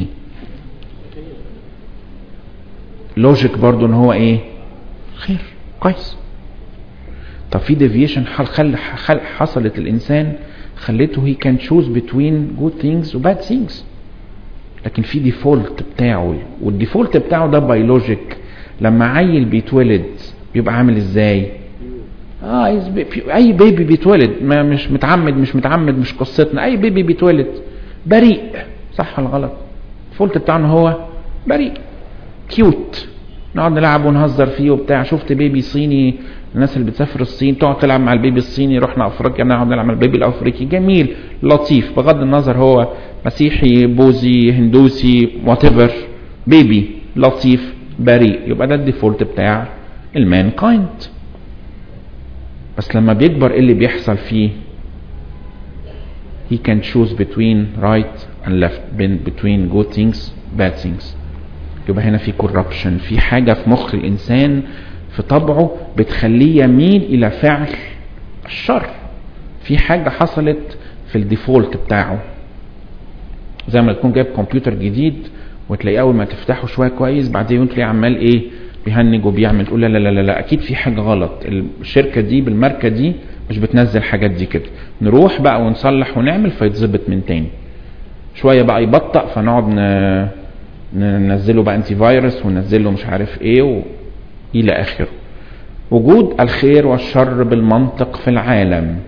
لوجيك برضو ان هو ايه خير كويس طب في ديفيشن خل خل حصلت الانسان خلته هي كان تشوز بتوين جود ثينجز وباد ثينجز لكن في ديفولت بتاعه والديفولت بتاعه ده بيولوجيك لما عيل بيتولد بيبقى عامل ازاي اه اي بيبي بيتولد ما مش متعمد مش متعمد مش قصتنا اي بيبي بيتولد بريء صح ولا غلط الديفولت بتاعنا هو بريء كيوت نقعد نلعب ونهزر فيه وبتاع شفت بيبي صيني الناس اللي بتسافر الصين تقعد تلعب مع البيبي الصيني رحنا افريقيا نقعد نلعب مع البيبي الافريقي جميل لطيف بغض النظر هو مسيحي بوذي هندوسي وات بيبي لطيف بريء يبقى ده الديفولت بتاع المان كايند بس لما بيكبر ايه اللي بيحصل فيه he can choose between right and left between good things bad things يبقى هنا في corruption في حاجة في مخ الإنسان في طبعه بتخليه يميل إلى فعل الشر في حاجة حصلت في الديفولت بتاعه زي ما تكون جايب كمبيوتر جديد وتلاقيه أول ما تفتحه شوية كويس بعدين تلاقيه عمال إيه بيهنج وبيعمل تقول لا لا لا لا اكيد في حاجه غلط الشركه دي بالماركه دي مش بتنزل حاجات دي كده نروح بقى ونصلح ونعمل فيتظبط من تاني شويه بقى يبطأ فنقعد ن... ننزله بقى انتي فيروس وننزله مش عارف ايه و... الى اخره وجود الخير والشر بالمنطق في العالم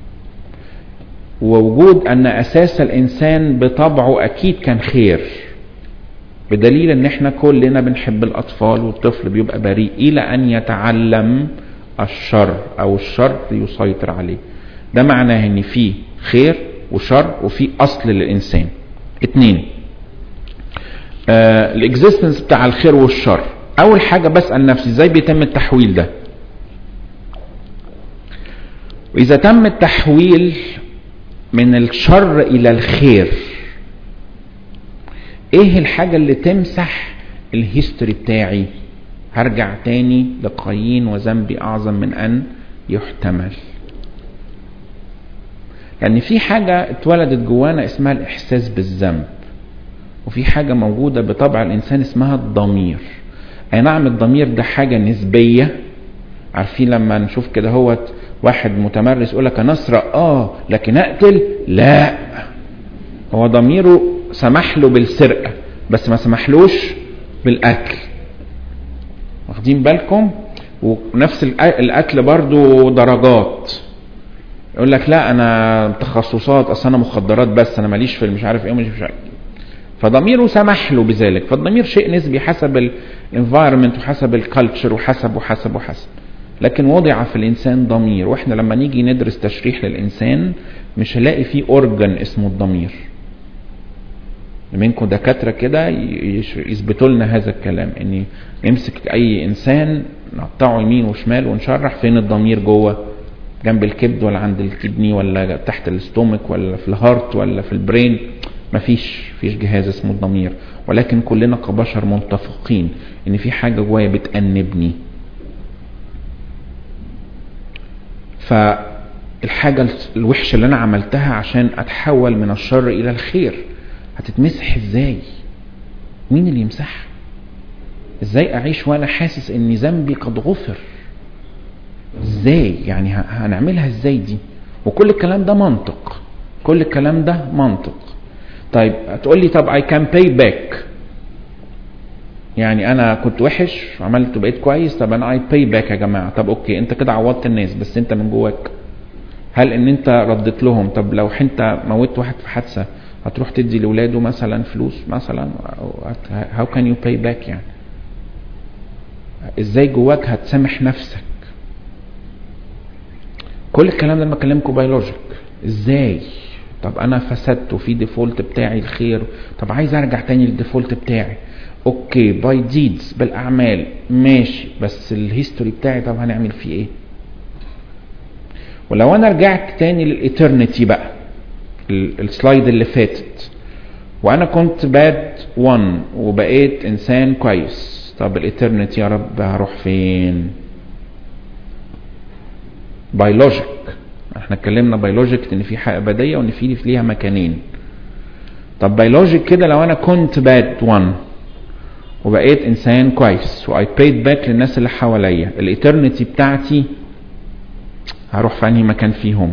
ووجود ان اساس الانسان بطبعه اكيد كان خير بدليل ان احنا كلنا بنحب الاطفال والطفل بيبقى بريء الى ان يتعلم الشر او الشر يسيطر عليه ده معناه ان في خير وشر وفي اصل للانسان اتنين آه الاكزيستنس بتاع الخير والشر اول حاجه بسال نفسي ازاي بيتم التحويل ده واذا تم التحويل من الشر الى الخير ايه الحاجة اللي تمسح الهيستوري بتاعي هرجع تاني لقايين وذنبي اعظم من ان يحتمل لان في حاجة اتولدت جوانا اسمها الاحساس بالذنب وفي حاجة موجودة بطبع الانسان اسمها الضمير اي نعم الضمير ده حاجة نسبية عارفين لما نشوف كده هوت واحد متمرس يقول لك انا اسرق اه لكن اقتل لا هو ضميره سمح له بالسرقه بس ما سمحلوش بالقتل واخدين بالكم ونفس القتل برضو درجات يقول لك لا انا تخصصات اصل انا مخدرات بس انا ماليش في مش عارف ايه مش عارف فضميره سمح له بذلك فالضمير شيء نسبي حسب الانفايرمنت وحسب الكالتشر وحسب وحسب وحسب لكن وضع في الانسان ضمير واحنا لما نيجي ندرس تشريح للانسان مش هلاقي فيه اورجن اسمه الضمير منكم دكاتره كده يثبتوا لنا هذا الكلام ان نمسك اي انسان نقطعه يمين وشمال ونشرح فين الضمير جوه جنب الكبد ولا عند الكدني ولا تحت الاستومك ولا في الهارت ولا في البرين مفيش فيش جهاز اسمه الضمير ولكن كلنا كبشر متفقين ان في حاجه جوايا بتأنبني فالحاجه الوحشه اللي انا عملتها عشان اتحول من الشر الى الخير هتتمسح ازاي مين اللي يمسحها ازاي اعيش وانا حاسس ان ذنبي قد غفر ازاي يعني هنعملها ازاي دي وكل الكلام ده منطق كل الكلام ده منطق طيب هتقول لي طب I can pay back يعني انا كنت وحش وعملت بقيت كويس طب انا I pay back يا جماعه طب اوكي انت كده عوضت الناس بس انت من جواك هل ان انت رديت لهم طب لو انت موت واحد في حادثه هتروح تدي لاولاده مثلا فلوس مثلا هاو كان يو باي باك يعني ازاي جواك هتسامح نفسك كل الكلام ده لما اكلمكم بيولوجيك ازاي طب انا فسدت وفي ديفولت بتاعي الخير طب عايز ارجع تاني للديفولت بتاعي اوكي باي ديدز بالاعمال ماشي بس الهيستوري بتاعي طب هنعمل فيه ايه ولو انا رجعت تاني للإترنتي بقى السلايد اللي فاتت وانا كنت باد 1 وبقيت انسان كويس طب الإترنتي يا رب هروح فين بيولوجيك احنا اتكلمنا بيولوجيك ان في حياه ابديه وان في ليها مكانين طب بيولوجيك كده لو انا كنت باد 1 وبقيت انسان كويس واي بيد باك للناس اللي حواليا الاترنتي بتاعتي هروح في انهي مكان فيهم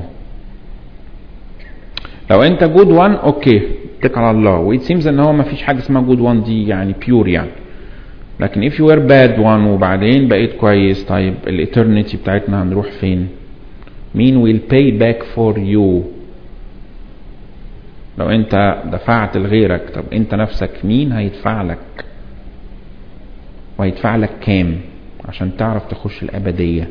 لو انت جود 1 اوكي اتكل على الله ويت سيمز ان هو ما فيش حاجه اسمها جود 1 دي يعني بيور يعني لكن if you were bad one وبعدين بقيت كويس طيب الاترنتي بتاعتنا هنروح فين مين will pay back for you لو انت دفعت لغيرك طب انت نفسك مين هيدفع لك وهيدفع لك كام عشان تعرف تخش الابدية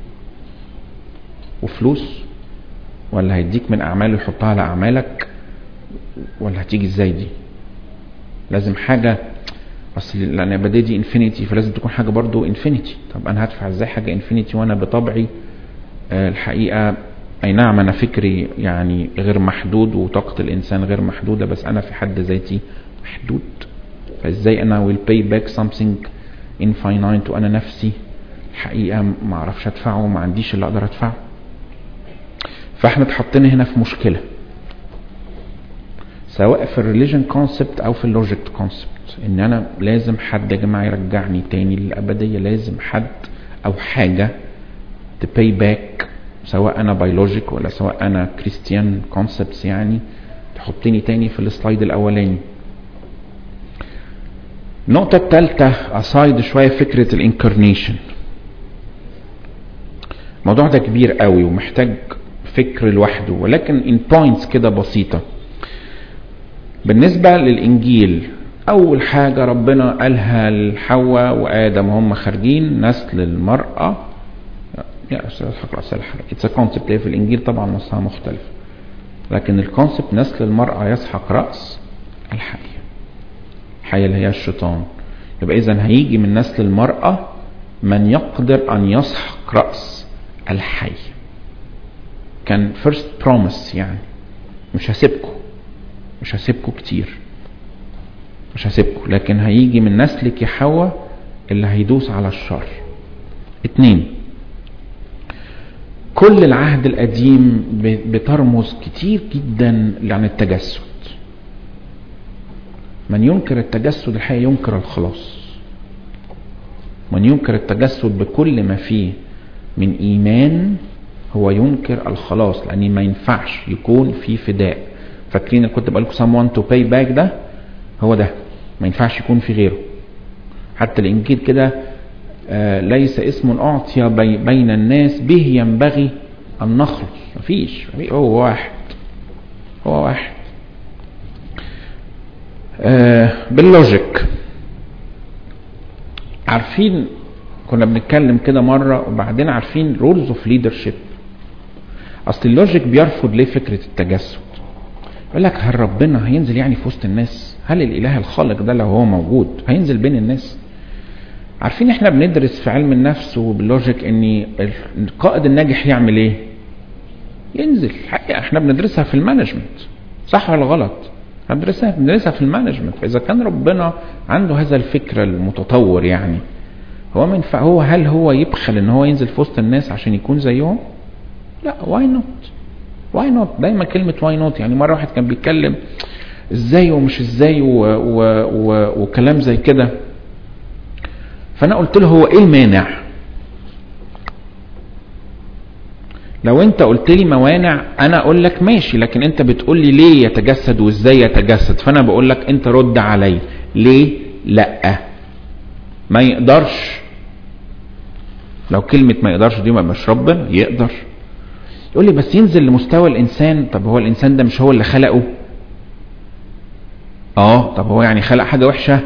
وفلوس ولا هيديك من اعماله يحطها على اعمالك ولا هتيجي ازاي دي لازم حاجة اصل لان الابدية دي انفينيتي فلازم تكون حاجة برضو انفينيتي طب انا هدفع ازاي حاجة انفينيتي وانا بطبعي آه الحقيقة اي نعم انا فكري يعني غير محدود وطاقة الانسان غير محدودة بس انا في حد ذاتي محدود فازاي انا will pay back something infinite وانا نفسي الحقيقة ما اعرفش ادفعه وما عنديش اللي اقدر ادفعه فاحنا اتحطينا هنا في مشكلة سواء في الريليجن كونسبت او في اللوجيك كونسبت ان انا لازم حد يا جماعة يرجعني تاني للابدية لازم حد او حاجة تباي باك سواء انا بيولوجيك ولا سواء انا كريستيان كونسبتس يعني تحطني تاني في السلايد الاولاني النقطة الثالثة أصايد شوية فكرة الانكارنيشن الموضوع ده كبير قوي ومحتاج فكر لوحده ولكن ان بوينتس كده بسيطة بالنسبة للإنجيل أول حاجة ربنا قالها لحواء وآدم هم خارجين نسل المرأة يا أستاذ رأس الحركة اتس كونسبت في الإنجيل طبعا نصها مختلف لكن الكونسبت نسل المرأة يسحق رأس الحية الحية اللي هي الشيطان يبقى إذا هيجي من نسل المرأة من يقدر أن يسحق رأس الحي كان فيرست بروميس يعني مش هسيبكم مش هسيبكم كتير مش هسيبكم لكن هيجي من نسلك يا حواء اللي هيدوس على الشر اتنين كل العهد القديم بترمز كتير جدا عن التجسد من ينكر التجسد الحقيقة ينكر الخلاص من ينكر التجسد بكل ما فيه من ايمان هو ينكر الخلاص لان ما ينفعش يكون في فداء فاكرين اللي كنت بقول لكم someone to pay back ده هو ده ما ينفعش يكون في غيره حتى الانجيل كده آه ليس اسم اعطي بي بين الناس به ينبغي ان نخلص مفيش مفيش. هو واحد هو واحد آه باللوجيك عارفين كنا بنتكلم كده مرة وبعدين عارفين رولز اوف ليدرشيب اصل اللوجيك بيرفض ليه فكرة التجسد يقول لك هل ربنا هينزل يعني في وسط الناس هل الاله الخالق ده لو هو موجود هينزل بين الناس عارفين احنا بندرس في علم النفس وباللوجيك ان القائد الناجح يعمل ايه ينزل حقيقة احنا بندرسها في المانجمنت صح ولا غلط بندرسها بندرسها في المانجمنت فاذا كان ربنا عنده هذا الفكر المتطور يعني هو من هو هل هو يبخل ان هو ينزل في وسط الناس عشان يكون زيهم لا واي نوت واي نوت دايما كلمه واي نوت يعني مره واحد كان بيتكلم ازاي ومش ازاي و و و وكلام زي كده فانا قلت له هو ايه المانع لو انت قلت لي موانع انا اقول لك ماشي لكن انت بتقول لي ليه يتجسد وازاي يتجسد فانا بقول لك انت رد علي ليه لا ما يقدرش لو كلمة ما يقدرش دي ما مش ربنا يقدر يقول لي بس ينزل لمستوى الانسان طب هو الانسان ده مش هو اللي خلقه اه طب هو يعني خلق حاجة وحشة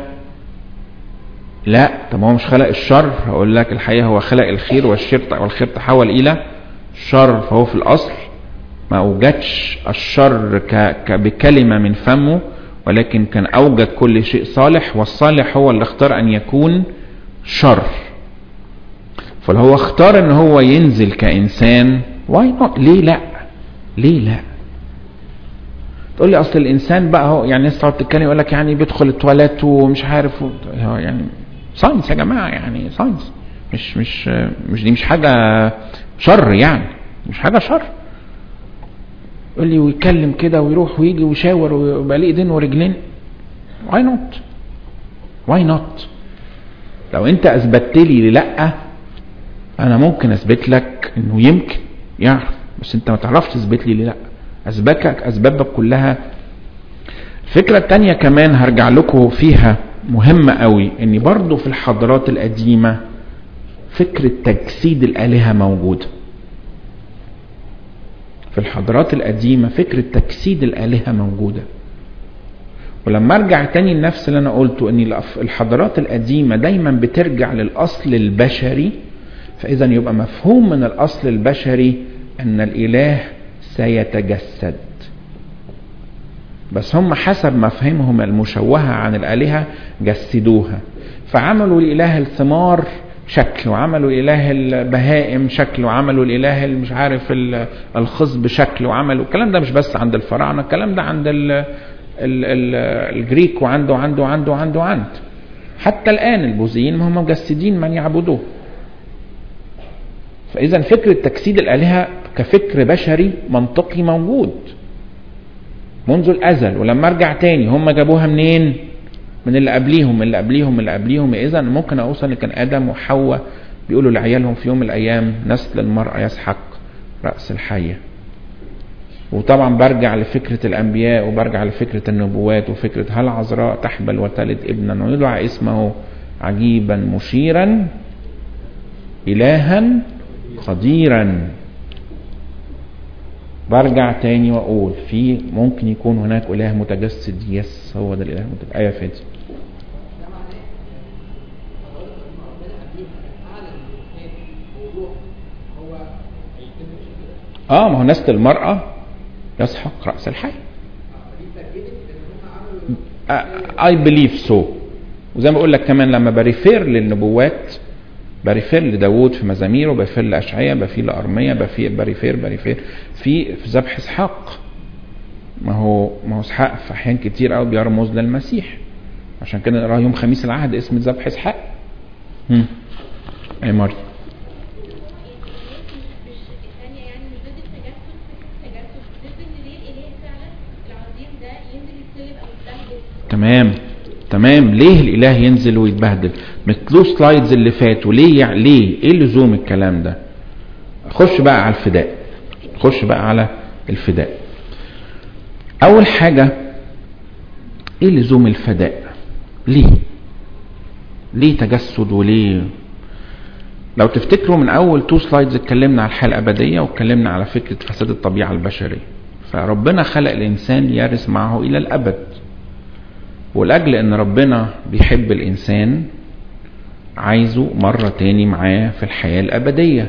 لا طب هو مش خلق الشر هقول لك الحقيقة هو خلق الخير والشر والخير تحول الى شر فهو في الاصل ما اوجدش الشر ك... ك... بكلمة من فمه ولكن كان اوجد كل شيء صالح والصالح هو اللي اختار ان يكون شر فلو هو اختار ان هو ينزل كانسان واي نوت ليه لا ليه لا تقول لي اصل الانسان بقى هو يعني الناس تقعد تتكلم يقول لك يعني بيدخل التواليت ومش عارف هو يعني ساينس يا جماعه يعني ساينس مش مش مش دي مش حاجه شر يعني مش حاجه شر يقول لي ويتكلم كده ويروح ويجي ويشاور ويبقى ليه ايدين ورجلين واي نوت واي نوت لو انت اثبتت لي لا انا ممكن اثبت لك انه يمكن يعرف بس انت ما تعرفش تثبت لي لا اسبابك اسبابك كلها الفكره الثانيه كمان هرجع لكم فيها مهمه قوي ان برضو في الحضارات القديمه فكره تجسيد الالهه موجوده في الحضارات القديمة فكرة تجسيد الآلهة موجودة ولما ارجع تاني لنفس اللي انا قلته ان الحضارات القديمة دايما بترجع للاصل البشري فاذا يبقى مفهوم من الاصل البشري ان الاله سيتجسد بس هم حسب مفهمهم المشوهة عن الالهة جسدوها فعملوا الاله الثمار شكل وعملوا اله البهائم شكل وعملوا الاله مش عارف الخصب شكل وعملوا الكلام ده مش بس عند الفراعنه الكلام ده عند ال ال ال الجريك وعنده عنده عنده عنده عند حتى الان البوذيين ما هم مجسدين من يعبدوه فاذا فكره تجسيد الالهه كفكر بشري منطقي موجود منذ الازل ولما ارجع تاني هم جابوها منين من اللي قبليهم اللي قبليهم اللي قبليهم اذا ممكن اوصل ان كان ادم وحواء بيقولوا لعيالهم في يوم من الايام نسل المراه يسحق راس الحيه وطبعا برجع لفكرة الأنبياء وبرجع لفكرة النبوات وفكرة هل عذراء تحبل وتلد ابنا ويدعى اسمه عجيبا مشيرا إلها قديرا برجع تاني واقول في ممكن يكون هناك اله متجسد يس هو ده الاله المتجسد ايه فادي اه ما هو نسل المرأة يسحق رأس الحي اي بليف سو وزي ما بقول لك كمان لما بريفير للنبوات بريفير لداوود في مزاميره بريفير لأشعية بريفير لأرمية بريفير بريفير بريفير في في ذبح اسحاق ما هو ما هو اسحاق في احيان كتير قوي بيرمز للمسيح عشان كده نقراه يوم خميس العهد اسم ذبح اسحاق امم اي مريم تمام تمام ليه الاله ينزل ويتبهدل مثلو سلايدز اللي فاتوا ليه يعني ليه ايه لزوم الكلام ده خش بقى على الفداء خش بقى على الفداء اول حاجة ايه لزوم الفداء ليه ليه تجسد وليه لو تفتكروا من اول تو سلايدز اتكلمنا على الحياه الابديه واتكلمنا على فكره فساد الطبيعه البشريه فربنا خلق الانسان يرث معه الى الابد ولاجل ان ربنا بيحب الانسان عايزه مره تاني معاه في الحياه الابديه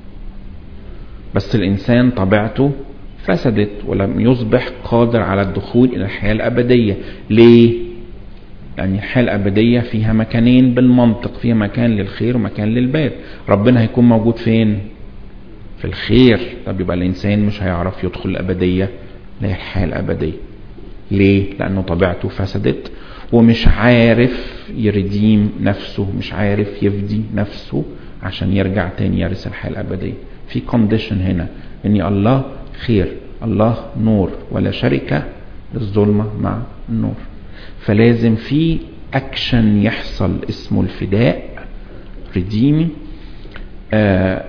بس الانسان طبيعته فسدت ولم يصبح قادر على الدخول الى الحياه الابديه ليه يعني الحياة الأبدية فيها مكانين بالمنطق فيها مكان للخير ومكان للباد ربنا هيكون موجود فين في الخير طب يبقى الإنسان مش هيعرف يدخل الأبدية اللي هي الحياة الأبدية ليه لأنه طبيعته فسدت ومش عارف يرديم نفسه مش عارف يفدي نفسه عشان يرجع تاني يرث الحياة الأبدية في كونديشن هنا ان الله خير الله نور ولا شركة للظلمة مع النور فلازم في اكشن يحصل اسمه الفداء ريديمي آه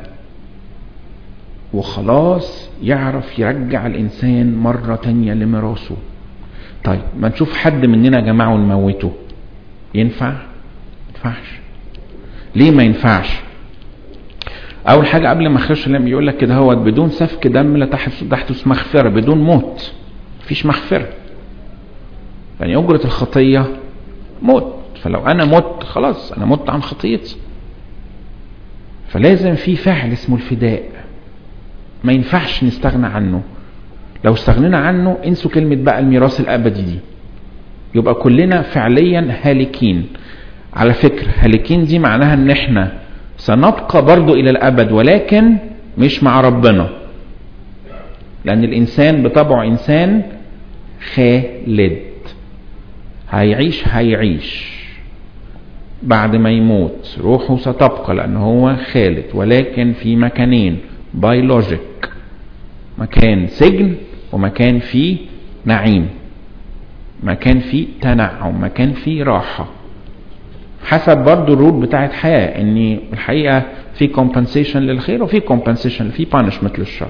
وخلاص يعرف يرجع الانسان مرة تانية لميراثه طيب ما نشوف حد مننا يا جماعة ونموته ينفع ما ينفعش ليه ما ينفعش اول حاجة قبل ما اخش لما يقول لك كده هو بدون سفك دم لا تحدث مغفرة بدون موت مفيش مغفرة يعني أجرة الخطية موت فلو أنا مت خلاص أنا مت عن خطيتي فلازم في فعل اسمه الفداء ما ينفعش نستغنى عنه لو استغنينا عنه انسوا كلمة بقى الميراث الأبدي دي يبقى كلنا فعليا هالكين على فكرة هالكين دي معناها ان احنا سنبقى برضو الى الابد ولكن مش مع ربنا لان الانسان بطبعه انسان خالد هيعيش هيعيش بعد ما يموت روحه ستبقى لان هو خالد ولكن في مكانين بيولوجيك مكان سجن ومكان فيه نعيم مكان فيه تنعم مكان فيه راحة حسب برضو الرول بتاعت حياة ان الحقيقة في compensation للخير وفي compensation في punishment للشر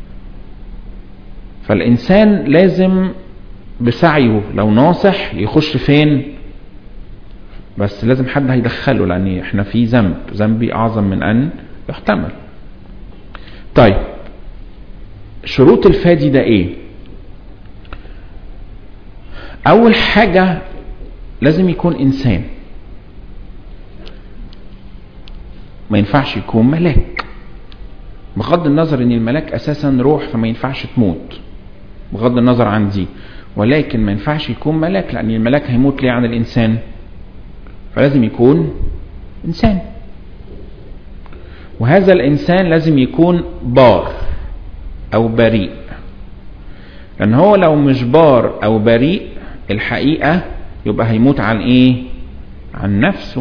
فالانسان لازم بسعيه لو ناصح يخش فين بس لازم حد هيدخله لان احنا في ذنب ذنبي اعظم من ان يحتمل طيب شروط الفادي ده ايه اول حاجة لازم يكون انسان ما ينفعش يكون ملاك بغض النظر ان الملاك اساسا روح فما ينفعش تموت بغض النظر عن دي ولكن ما ينفعش يكون ملاك لان الملاك هيموت ليه عن الانسان فلازم يكون انسان وهذا الانسان لازم يكون بار او بريء لان هو لو مش بار او بريء الحقيقة يبقى هيموت عن ايه عن نفسه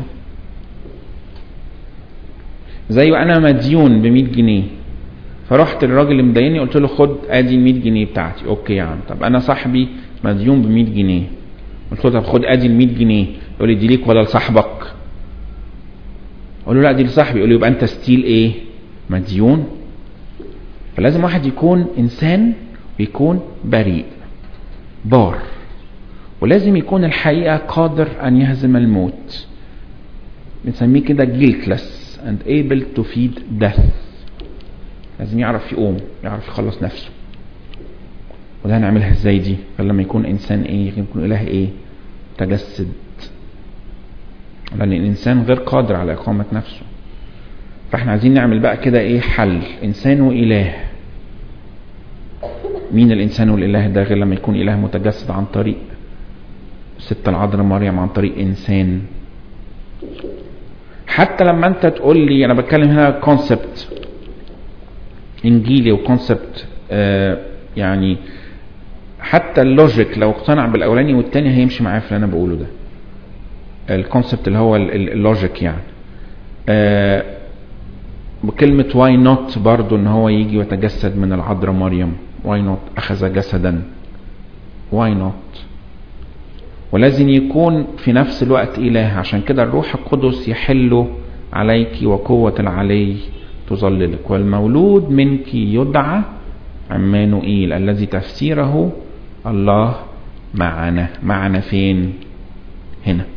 زي انا مديون ب 100 جنيه فرحت للراجل اللي مديني قلت له خد ادي ال 100 جنيه بتاعتي اوكي يا عم طب انا صاحبي مديون ب 100 جنيه قلت له طب خد ادي ال 100 جنيه يقول لي دي ليك ولا لصاحبك اقول له لا دي لصاحبي يقول لي يبقى انت ستيل ايه مديون فلازم واحد يكون انسان ويكون بريء بار ولازم يكون الحقيقة قادر أن يهزم الموت بنسميه كده guiltless and able to feed death لازم يعرف يقوم يعرف يخلص نفسه وده هنعملها ازاي دي غير لما يكون انسان ايه غير يكون اله ايه تجسد لان الانسان غير قادر على اقامة نفسه فاحنا عايزين نعمل بقى كده ايه حل انسان واله مين الانسان والاله ده غير لما يكون اله متجسد عن طريق ست العذراء مريم عن طريق انسان حتى لما انت تقول لي انا بتكلم هنا كونسبت انجيلي وكونسبت آه يعني حتى اللوجيك لو اقتنع بالاولاني والتاني هيمشي معايا في اللي انا بقوله ده الكونسبت اللي هو اللوجيك يعني آه بكلمة واي نوت برضو ان هو يجي ويتجسد من العذراء مريم واي نوت اخذ جسدا واي نوت ولازم يكون في نفس الوقت اله عشان كده الروح القدس يحل عليك وقوة العلي تظللك والمولود منك يدعى عمانوئيل الذي تفسيره الله معنا معنا فين هنا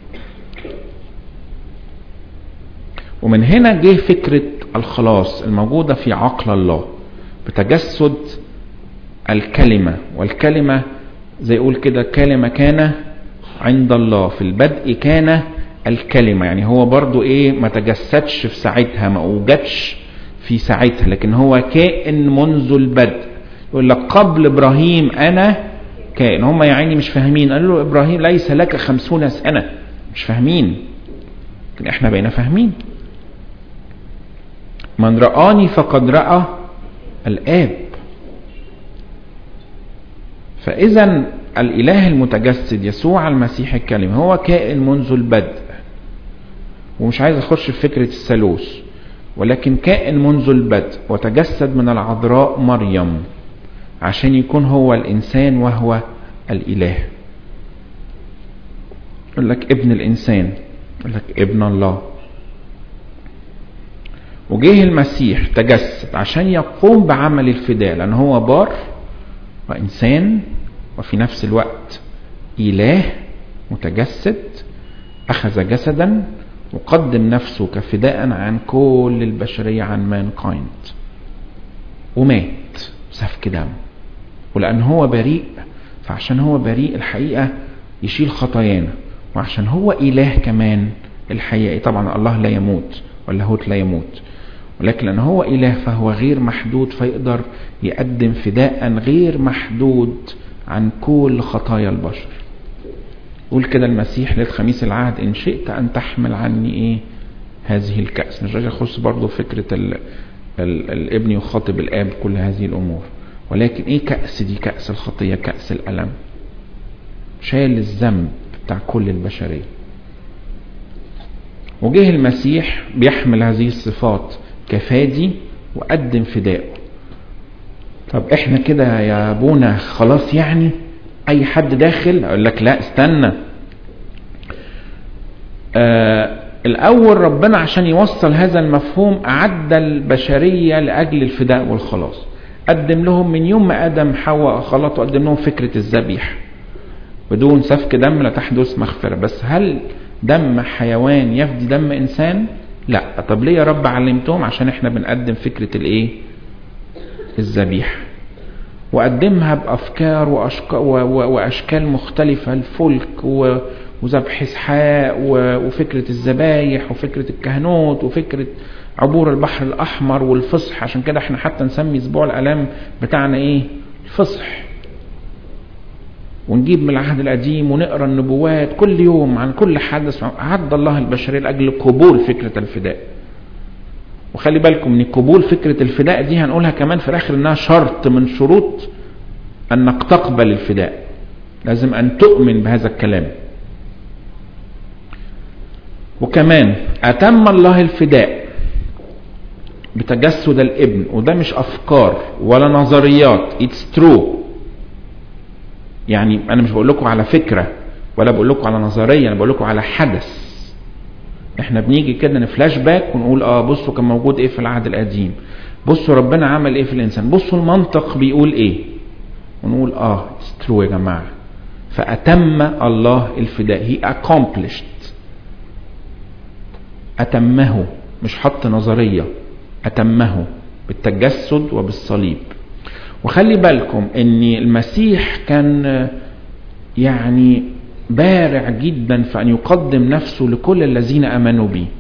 ومن هنا جه فكرة الخلاص الموجودة في عقل الله بتجسد الكلمة والكلمة زي يقول كده كلمة كان عند الله في البدء كان الكلمة يعني هو برضو ايه ما تجسدش في ساعتها ما اوجدش في ساعتها لكن هو كائن منذ البدء يقول لك قبل ابراهيم انا كائن هم يا عيني مش فاهمين قالوا له ابراهيم ليس لك خمسون سنة مش فاهمين لكن احنا بقينا فاهمين من رآني فقد رأى الآب فإذا الإله المتجسد يسوع المسيح الكلمة هو كائن منذ البدء ومش عايز أخش في فكرة الثالوث ولكن كائن منذ البدء وتجسد من العذراء مريم عشان يكون هو الإنسان وهو الإله يقول لك ابن الإنسان يقول لك ابن الله وجه المسيح تجسد عشان يقوم بعمل الفداء لأن هو بار وإنسان وفي نفس الوقت إله متجسد أخذ جسدا وقدم نفسه كفداء عن كل البشرية عن مان كايند ومات سفك دم ولأن هو بريء فعشان هو بريء الحقيقة يشيل خطايانا وعشان هو إله كمان الحقيقة طبعا الله لا يموت واللاهوت لا يموت ولكن لأن هو إله فهو غير محدود فيقدر يقدم فداء غير محدود عن كل خطايا البشر يقول كده المسيح للخميس العهد إن شئت أن تحمل عني إيه هذه الكأس مش راجع يخص برضه فكرة ال ال الابن يخاطب الآب كل هذه الأمور ولكن إيه كأس دي كأس الخطية كأس الألم شال الذنب بتاع كل البشرية وجه المسيح بيحمل هذه الصفات كفادي وقدم فداء طب احنا كده يا ابونا خلاص يعني اي حد داخل اقول لك لا استنى آه الاول ربنا عشان يوصل هذا المفهوم اعد البشريه لاجل الفداء والخلاص قدم لهم من يوم ما ادم حواء خلطوا قدم لهم فكره الذبيحه بدون سفك دم لا تحدث مغفره بس هل دم حيوان يفدي دم انسان لا طب ليه يا رب علمتهم عشان احنا بنقدم فكره الايه الذبيحه وقدمها بافكار وأشكال, واشكال مختلفه الفلك وذبح اسحاق وفكره الذبايح وفكره الكهنوت وفكره عبور البحر الاحمر والفصح عشان كده احنا حتى نسمي اسبوع الالام بتاعنا ايه الفصح ونجيب من العهد القديم ونقرا النبوات كل يوم عن كل حدث عد الله البشريه لاجل قبول فكره الفداء وخلي بالكم ان قبول فكره الفداء دي هنقولها كمان في الاخر انها شرط من شروط انك تقبل الفداء لازم ان تؤمن بهذا الكلام وكمان اتم الله الفداء بتجسد الابن وده مش افكار ولا نظريات اتس ترو يعني انا مش بقول لكم على فكره ولا بقول لكم على نظريه انا بقول لكم على حدث احنا بنيجي كده نفلاش باك ونقول اه بصوا كان موجود ايه في العهد القديم بصوا ربنا عمل ايه في الانسان بصوا المنطق بيقول ايه ونقول اه ترو يا جماعه فاتم الله الفداء هي accomplished اتمه مش حط نظريه اتمه بالتجسد وبالصليب وخلي بالكم ان المسيح كان يعني بارع جدا في ان يقدم نفسه لكل الذين امنوا به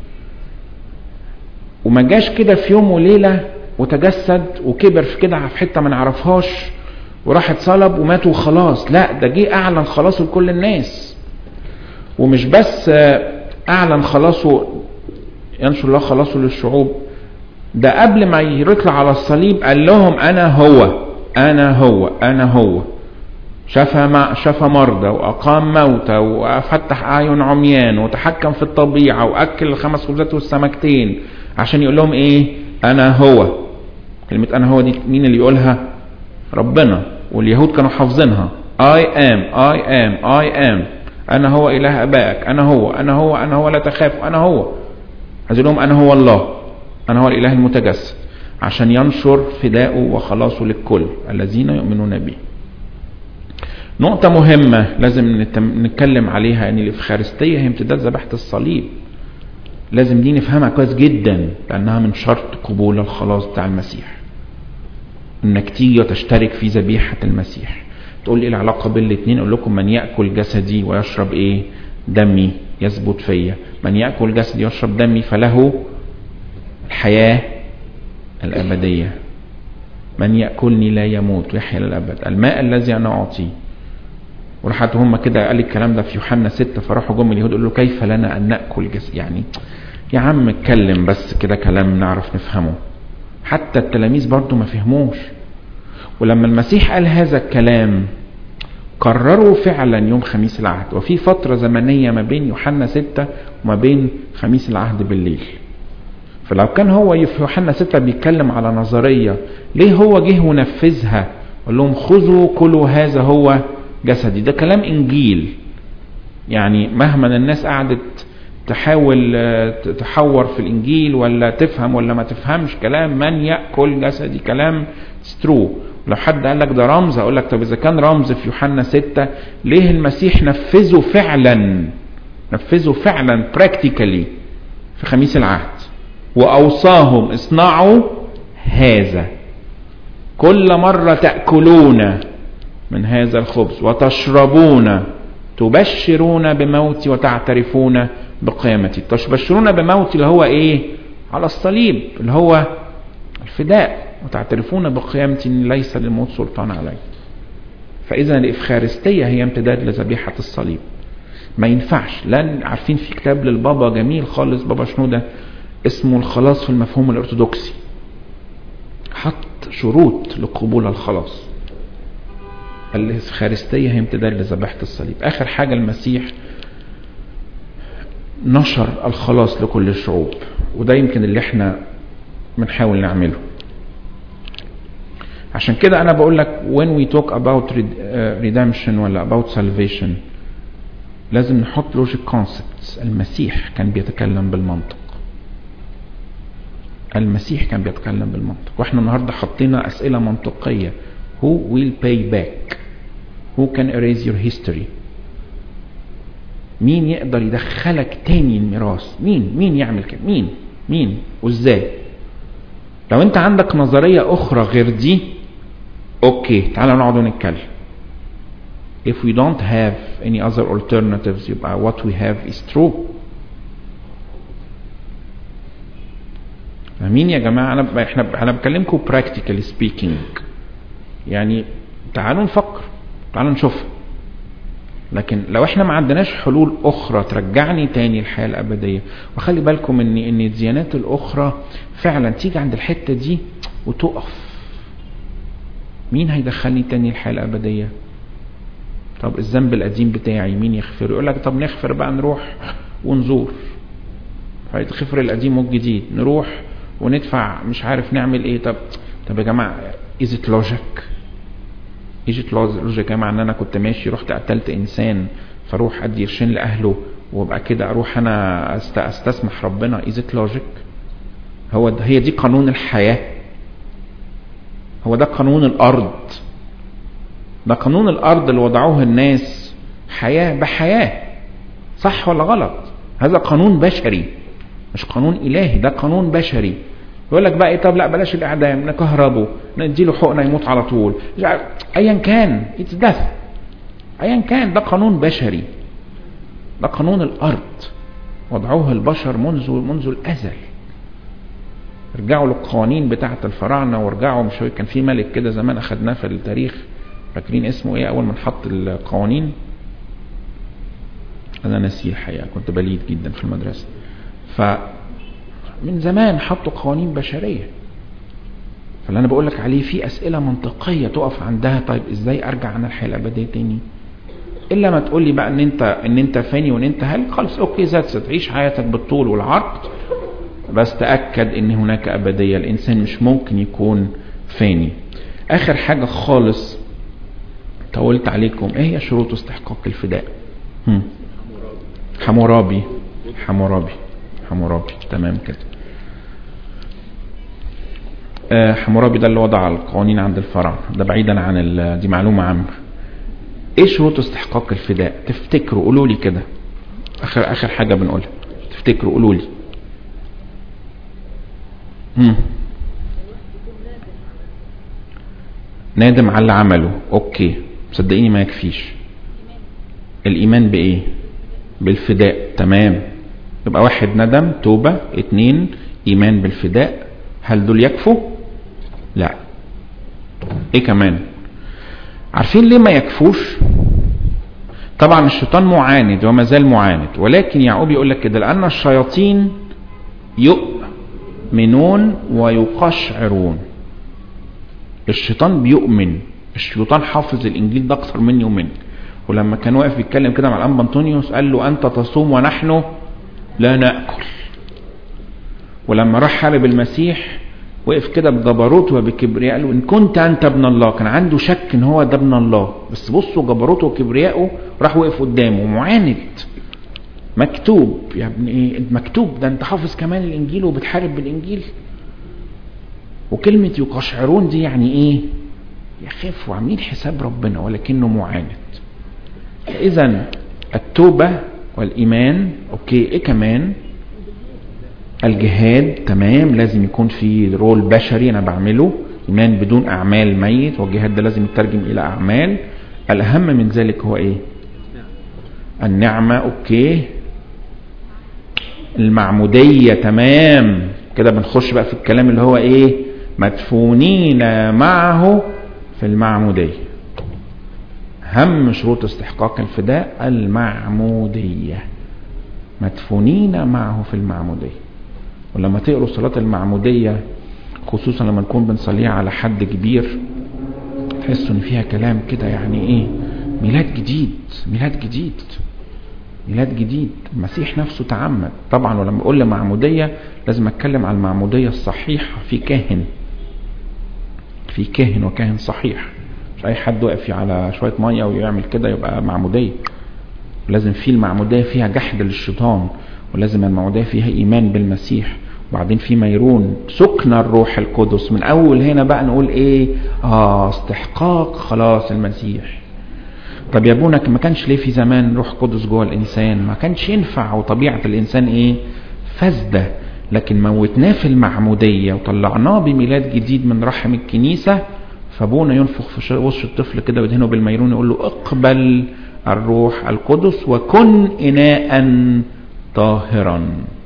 وما جاش كده في يوم وليله وتجسد وكبر في كده في حته ما نعرفهاش وراح اتصلب ومات وخلاص لا ده جه اعلن خلاصه لكل الناس ومش بس اعلن خلاصه ينشر الله خلاصه للشعوب ده قبل ما يطلع على الصليب قال لهم انا هو انا هو انا هو شفى شفى مرضى واقام موتى وفتح اعين عميان وتحكم في الطبيعه واكل الخمس خبزات والسمكتين عشان يقول لهم ايه انا هو كلمه انا هو دي مين اللي يقولها ربنا واليهود كانوا حافظينها I am I am I am أنا هو إله أبائك أنا هو أنا هو أنا هو لا تخاف أنا هو عايز لهم أنا هو الله انا هو الاله المتجسد عشان ينشر فداءه وخلاصه للكل الذين يؤمنون به نقطة مهمة لازم نتكلم عليها ان الافخارستية هي امتداد ذبيحة الصليب لازم دي نفهمها كويس جدا لانها من شرط قبول الخلاص بتاع المسيح انك تيجي وتشترك في ذبيحة المسيح تقول لي ايه العلاقة بين الاثنين اقول لكم من يأكل جسدي ويشرب ايه دمي يثبت فيا من يأكل جسدي ويشرب دمي فله الحياة الأبدية من يأكلني لا يموت ويحيا للأبد الماء الذي أنا أعطيه وراحت هم كده قال الكلام ده في يوحنا ستة فراحوا جم اليهود قالوا له كيف لنا أن نأكل جسد يعني يا عم اتكلم بس كده كلام نعرف نفهمه حتى التلاميذ برضو ما فهموش ولما المسيح قال هذا الكلام قرروا فعلا يوم خميس العهد وفي فترة زمنية ما بين يوحنا ستة وما بين خميس العهد بالليل فلو كان هو في يوحنا ستة بيتكلم على نظرية ليه هو جه ونفذها قال لهم خذوا كلوا هذا هو جسدي ده كلام انجيل يعني مهما الناس قعدت تحاول تحور في الانجيل ولا تفهم ولا ما تفهمش كلام من ياكل جسدي كلام سترو لو حد قال لك ده رمز اقول لك طب اذا كان رمز في يوحنا ستة ليه المسيح نفذه فعلا نفذه فعلا براكتيكالي في خميس العهد واوصاهم اصنعوا هذا كل مرة تأكلون من هذا الخبز وتشربون تبشرون بموتي وتعترفون بقيامتي تبشرون بموتي اللي هو ايه على الصليب اللي هو الفداء وتعترفون بقيامتي ان ليس للموت سلطان علي فاذا الافخارستيه هي امتداد لذبيحه الصليب ما ينفعش لان عارفين في كتاب للبابا جميل خالص بابا شنودة اسمه الخلاص في المفهوم الارثوذكسي حط شروط لقبول الخلاص الإفخارستية هي امتداد لذبيحة الصليب آخر حاجة المسيح نشر الخلاص لكل الشعوب وده يمكن اللي احنا بنحاول نعمله عشان كده انا بقول لك when we talk about redemption ولا about salvation لازم نحط logic concepts المسيح كان بيتكلم بالمنطق المسيح كان بيتكلم بالمنطق واحنا النهارده حطينا اسئله منطقيه who will pay back who can erase your history مين يقدر يدخلك تاني الميراث مين مين يعمل كده مين مين وازاي لو انت عندك نظرية اخرى غير دي اوكي تعالى نقعد ونتكلم if we don't have any other alternatives يبقى what we have is true فاهمين يا جماعة انا احنا انا بكلمكم practically speaking يعني تعالوا نفكر تعالوا نشوف لكن لو احنا ما عندناش حلول اخرى ترجعني تاني الحياه الابديه وخلي بالكم ان ان الديانات الاخرى فعلا تيجي عند الحته دي وتقف مين هيدخلني تاني الحياه الابديه طب الذنب القديم بتاعي مين يغفره يقول لك طب نغفر بقى نروح ونزور فيتغفر القديم والجديد نروح وندفع مش عارف نعمل ايه طب طب يا جماعه از ات لوجيك ايجت لوجيك يا جماعه ان انا كنت ماشي رحت قتلت انسان فاروح ادي قرشين لاهله وابقى كده اروح انا استسمح ربنا از ات لوجيك هو ده هي دي قانون الحياه هو ده قانون الارض ده قانون الارض اللي وضعوه الناس حياه بحياه صح ولا غلط هذا قانون بشري مش قانون الهي ده قانون بشري يقول لك بقى ايه طب لا بلاش الاعدام نكهربه نديله حقنه يموت على طول ايا كان اتس دث ايا كان ده قانون بشري ده قانون الارض وضعوه البشر منذ منذ الازل ارجعوا للقوانين بتاعه الفراعنه وارجعوا مش كان في ملك كده زمان اخدناه في التاريخ فاكرين اسمه ايه اول ما نحط القوانين انا ناسيه الحقيقه كنت بليد جدا في المدرسه ف من زمان حطوا قوانين بشريه فاللي انا بقول لك عليه في اسئله منطقيه تقف عندها طيب ازاي ارجع عن الحياه الابديه تاني الا ما تقول لي بقى ان انت ان انت فاني وان انت هل خلاص اوكي ذاتس تعيش حياتك بالطول والعرض بس تاكد ان هناك ابديه الانسان مش ممكن يكون فاني اخر حاجه خالص طولت عليكم ايه هي شروط استحقاق الفداء هم. حمورابي حمورابي حمورابي تمام كده آه، حمورابي ده اللي وضع القوانين عند الفراعنه ده بعيدا عن ال- دي معلومه عامه ايه شروط استحقاق الفداء تفتكروا قولوا لي كده اخر اخر حاجه بنقولها تفتكروا قولوا لي مم. نادم على اللي عمله اوكي صدقيني ما يكفيش الايمان بايه بالفداء تمام يبقى واحد ندم توبة اتنين ايمان بالفداء هل دول يكفوا لا ايه كمان عارفين ليه ما يكفوش طبعا الشيطان معاند وما زال معاند ولكن يعقوب يقول لك كده لان الشياطين يؤمنون ويقشعرون الشيطان بيؤمن الشيطان حافظ الانجيل ده اكثر مني ومنك ولما كان واقف بيتكلم كده مع الانبا انطونيوس قال له انت تصوم ونحن لا ناكل ولما راح حارب المسيح وقف كده بجبروته وبكبرياء قال له ان كنت انت ابن الله كان عنده شك ان هو ده ابن الله بس بصوا جبروته وكبريائه راح وقف قدامه معاند مكتوب يا ابن ايه مكتوب ده انت حافظ كمان الانجيل وبتحارب بالانجيل وكلمة يقشعرون دي يعني ايه يخافوا عاملين حساب ربنا ولكنه معاند اذا التوبة والايمان اوكي ايه كمان الجهاد تمام لازم يكون في رول بشري انا بعمله ايمان بدون اعمال ميت والجهاد ده لازم يترجم الى اعمال الاهم من ذلك هو ايه النعمة اوكي المعمودية تمام كده بنخش بقى في الكلام اللي هو ايه مدفونين معه في المعمودية هم شروط استحقاق الفداء المعمودية مدفونين معه في المعمودية ولما تقروا صلاة المعمودية خصوصا لما نكون بنصليها على حد كبير تحسوا ان فيها كلام كده يعني ايه ميلاد جديد ميلاد جديد ميلاد جديد المسيح نفسه تعمد طبعا ولما اقول معمودية لازم اتكلم عن المعمودية الصحيحة في كاهن في كاهن وكاهن صحيح مش اي حد واقف على شوية مية ويعمل كده يبقى معمودية لازم في المعمودية فيها جحد للشيطان ولازم المعمودية فيها ايمان بالمسيح وبعدين في ميرون سكن الروح القدس من اول هنا بقى نقول ايه اه استحقاق خلاص المسيح طب يا ابونا ما كانش ليه في زمان روح قدس جوه الانسان ما كانش ينفع وطبيعه الانسان ايه فاسده لكن موتناه في المعموديه وطلعناه بميلاد جديد من رحم الكنيسه فابونا ينفخ في وش الطفل كده ويدهنه بالميرون يقول له اقبل الروح القدس وكن اناء طاهرا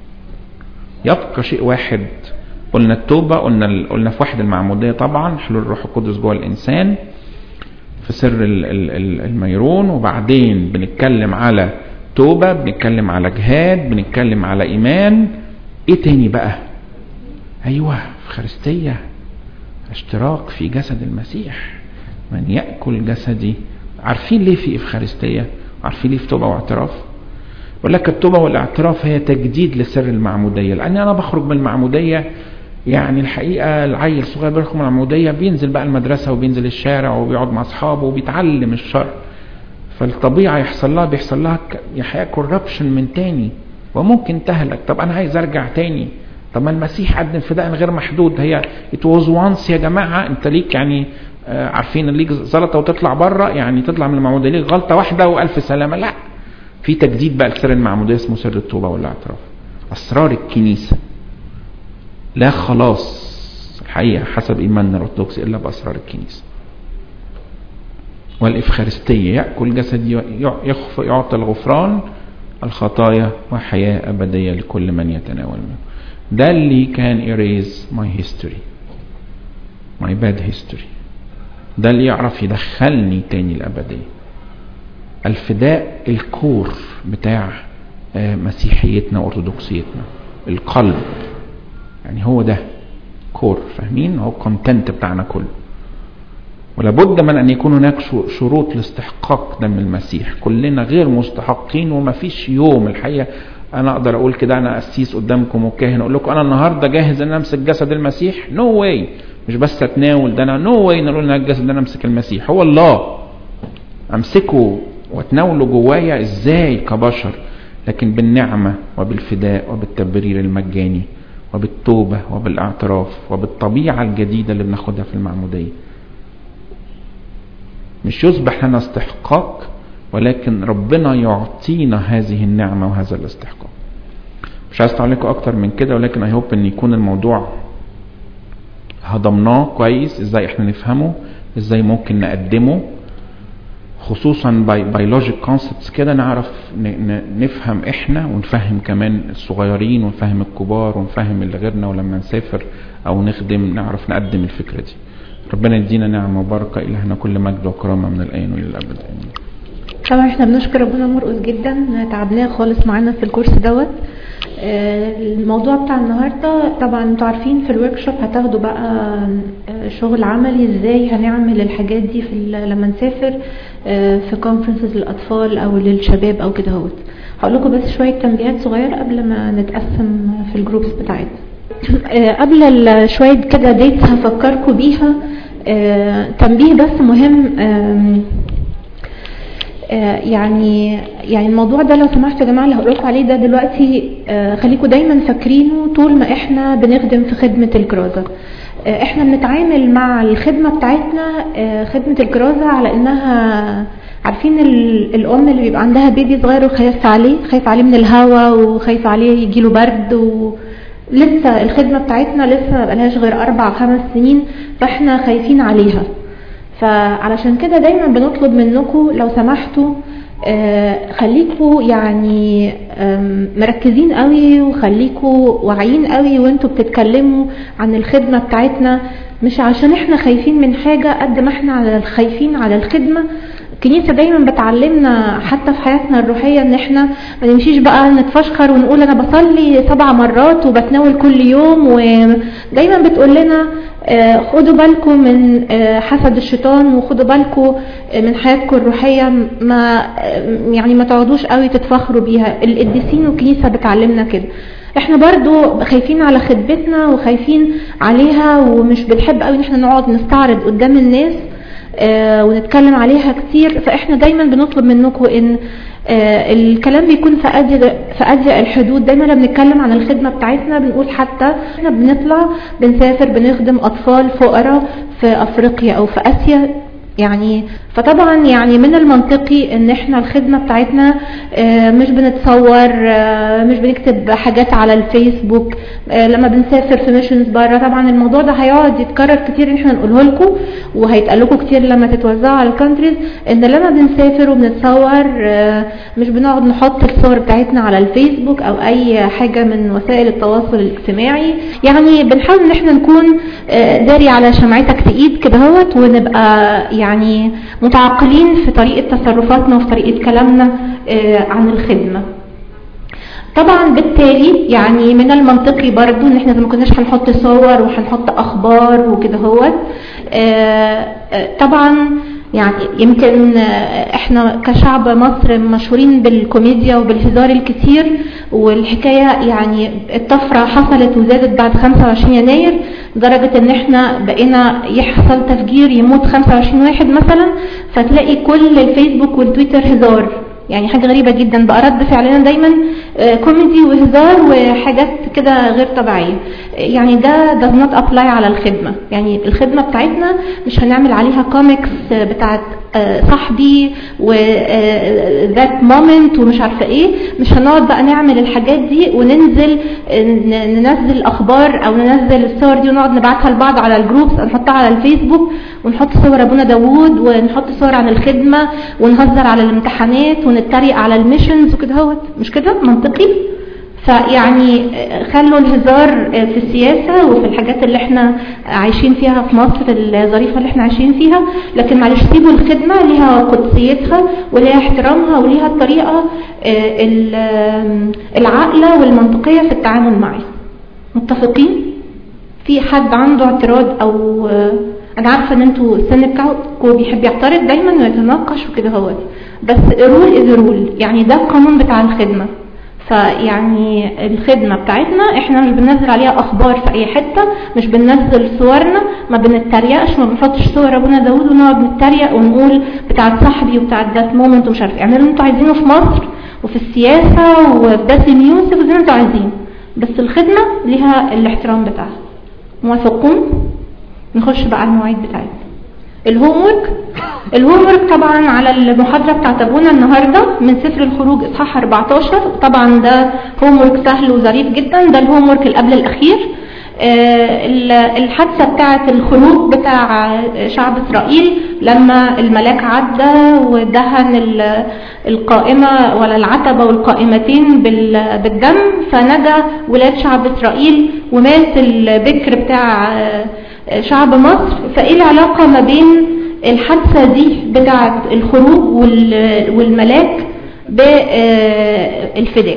يبقى شيء واحد قلنا التوبه قلنا قلنا في واحد المعموديه طبعا حلول الروح القدس جوه الانسان في سر الميرون وبعدين بنتكلم على توبة بنتكلم على جهاد بنتكلم على إيمان إيه تاني بقى أيوة في خريستية اشتراك في جسد المسيح من يأكل جسدي عارفين ليه في إفخارستية عارفين ليه في توبة واعتراف يقول لك التوبة والاعتراف هي تجديد لسر المعمودية لأن أنا بخرج من المعمودية يعني الحقيقة العيل الصغير بيخرج من العمودية بينزل بقى المدرسة وبينزل الشارع وبيقعد مع أصحابه وبيتعلم الشر فالطبيعة يحصل لها بيحصل لها يحيى كوربشن من تاني وممكن تهلك طب أنا عايز أرجع تاني طب ما المسيح قدم فداء غير محدود هي it was once يا جماعة أنت ليك يعني آه عارفين ليك زلطة وتطلع بره يعني تطلع من المعمودية ليك غلطة واحدة وألف سلامة لا في تجديد بقى لسر المعمودية اسمه سر التوبة والاعتراف أسرار الكنيسة لا خلاص الحقيقة حسب إيماننا الأرثوذكسي إلا بأسرار الكنيسة والإفخارستية يأكل جسد يعطي الغفران الخطايا وحياة أبدية لكل من يتناول منه ده اللي كان erase my history my bad history ده اللي يعرف يدخلني تاني الأبدية الفداء الكور بتاع مسيحيتنا وأرثوذكسيتنا القلب يعني هو ده كور فاهمين هو الكونتنت بتاعنا كله ولابد من ان يكون هناك شروط لاستحقاق دم المسيح كلنا غير مستحقين وما فيش يوم الحقيقه انا اقدر اقول كده انا قسيس قدامكم وكاهن اقول لكم انا النهارده جاهز ان امسك جسد المسيح نو no واي مش بس اتناول ده انا نو no واي نقول انا الجسد ده انا امسك المسيح هو الله امسكه واتناوله جوايا ازاي كبشر لكن بالنعمه وبالفداء وبالتبرير المجاني وبالتوبة وبالاعتراف وبالطبيعة الجديدة اللي بناخدها في المعمودية مش يصبح لنا استحقاق ولكن ربنا يعطينا هذه النعمة وهذا الاستحقاق مش عايز تعليقوا اكتر من كده ولكن اي هوب ان يكون الموضوع هضمناه كويس ازاي احنا نفهمه ازاي ممكن نقدمه خصوصا باي لوجيك كونسبتس كده نعرف نفهم احنا ونفهم كمان الصغيرين ونفهم الكبار ونفهم اللي غيرنا ولما نسافر او نخدم نعرف نقدم الفكرة دي ربنا يدينا نعمة وبركة إلهنا كل مجد وكرامة من الآن وإلى الأبد آمين طبعا احنا بنشكر ربنا مرقص جدا تعبناه خالص معانا في الكورس دوت الموضوع بتاع النهارده طبعا انتوا عارفين في الورك شوب هتاخدوا بقى شغل عملي ازاي هنعمل الحاجات دي في لما نسافر في كونفرنسز للاطفال او للشباب او كده اهوت هقول لكم بس شويه تنبيهات صغيره قبل ما نتقسم في الجروبس بتاعتنا قبل شويه كده ديتس هفكركم بيها تنبيه بس مهم يعني يعني الموضوع ده لو سمحتوا يا جماعه اللي هقول لكم عليه ده دلوقتي خليكم دايما فاكرينه طول ما احنا بنخدم في خدمه الكرازه احنا بنتعامل مع الخدمه بتاعتنا خدمه الكرازه على انها عارفين الام اللي بيبقى عندها بيبي صغير وخايفه عليه خايفه عليه من الهواء وخايفه عليه يجيله برد و لسه الخدمه بتاعتنا لسه ما بقالهاش غير اربع خمس سنين فاحنا خايفين عليها فعلشان كده دايما بنطلب منكم لو سمحتوا آه خليكوا يعني مركزين قوي وخليكوا واعيين قوي وانتوا بتتكلموا عن الخدمه بتاعتنا مش عشان احنا خايفين من حاجه قد ما احنا على خايفين على الخدمه الكنيسة دايما بتعلمنا حتى في حياتنا الروحية ان احنا ما نمشيش بقى نتفشخر ونقول انا بصلي سبع مرات وبتناول كل يوم ودايما بتقول لنا خدوا بالكم من حسد الشيطان وخدوا بالكم من حياتكم الروحية ما يعني ما تقعدوش قوي تتفخروا بيها القديسين والكنيسة بتعلمنا كده احنا برضو خايفين على خدمتنا وخايفين عليها ومش بنحب قوي ان احنا نقعد نستعرض قدام الناس آه ونتكلم عليها كتير فاحنا دايما بنطلب منكم ان آه الكلام بيكون في اضيق في اضيق الحدود دايما لما بنتكلم عن الخدمه بتاعتنا بنقول حتى احنا بنطلع بنسافر بنخدم اطفال فقراء في افريقيا او في اسيا يعني فطبعا يعني من المنطقي ان احنا الخدمه بتاعتنا مش بنتصور مش بنكتب حاجات على الفيسبوك لما بنسافر في ميشنز بره طبعا الموضوع ده هيقعد يتكرر كتير ان احنا نقوله لكم وهيتقال لكم كتير لما تتوزعوا على الكونتريز ان لما بنسافر وبنتصور مش بنقعد نحط الصور بتاعتنا على الفيسبوك او اي حاجه من وسائل التواصل الاجتماعي يعني بنحاول ان احنا نكون داري على شمعتك تقيد كده اهوت ونبقى يعني متعقلين في طريقة تصرفاتنا وفي طريقة كلامنا عن الخدمة طبعا بالتالي يعني من المنطقي برضو ان احنا ما كناش هنحط صور وهنحط اخبار وكده هوت طبعا يعني يمكن احنا كشعب مصر مشهورين بالكوميديا وبالهزار الكتير والحكاية يعني الطفرة حصلت وزادت بعد 25 يناير لدرجة ان احنا بقينا يحصل تفجير يموت 25 واحد مثلا فتلاقي كل الفيسبوك والتويتر هزار يعني حاجة غريبة جدا بقى رد فعلنا دايما كوميدي وهزار وحاجات كده غير طبيعية يعني ده does not apply على الخدمة يعني الخدمة بتاعتنا مش هنعمل عليها كوميكس بتاعت صاحبي وذات مومنت ومش عارفة ايه مش هنقعد بقى نعمل الحاجات دي وننزل ننزل اخبار او ننزل الصور دي ونقعد نبعتها لبعض على الجروبس نحطها على الفيسبوك ونحط صور ابونا داوود ونحط صور عن الخدمة ونهزر على الامتحانات ونتريق على الميشنز وكده هوت مش كده منطقي فيعني خلوا الهزار في السياسة وفي الحاجات اللي احنا عايشين فيها في مصر الظريفة اللي احنا عايشين فيها لكن معلش سيبوا الخدمة ليها قدسيتها وليها احترامها وليها الطريقة العاقلة والمنطقية في التعامل معها متفقين في حد عنده اعتراض او انا عارفة ان انتوا السن بتاعكم بيحب يعترض دايما ويتناقش وكده هو بس رول از رول يعني ده القانون بتاع الخدمة فيعني الخدمة بتاعتنا احنا مش بننزل عليها اخبار في اي حتة مش بننزل صورنا ما بنتريقش ما بنحطش صور ابونا داوود ونقعد نتريق ونقول بتاعت صاحبي وبتاعت ذات مومنت ومش عارف اعملوا اللي انتوا عايزينه في مصر وفي السياسة وفي داسم يوسف وزي ما انتوا عايزين بس الخدمة ليها الاحترام بتاعها موافقون نخش بقى على المواعيد بتاعتنا الهوم ورك الهوم ورك طبعا على المحاضرة بتاعت ابونا النهاردة من سفر الخروج اصحاح 14 طبعا ده هوم ورك سهل وظريف جدا ده الهوم ورك اللي قبل الاخير آه، ال- الحادثة بتاعة الخروج بتاع شعب إسرائيل لما الملاك عدى ودهن ال- القائمة ولا العتبة والقائمتين بال- بالدم فنجا ولاد شعب إسرائيل ومات البكر بتاع آه، شعب مصر فإيه العلاقة ما بين الحادثة دي بتاعة الخروج وال- والملاك بالفداء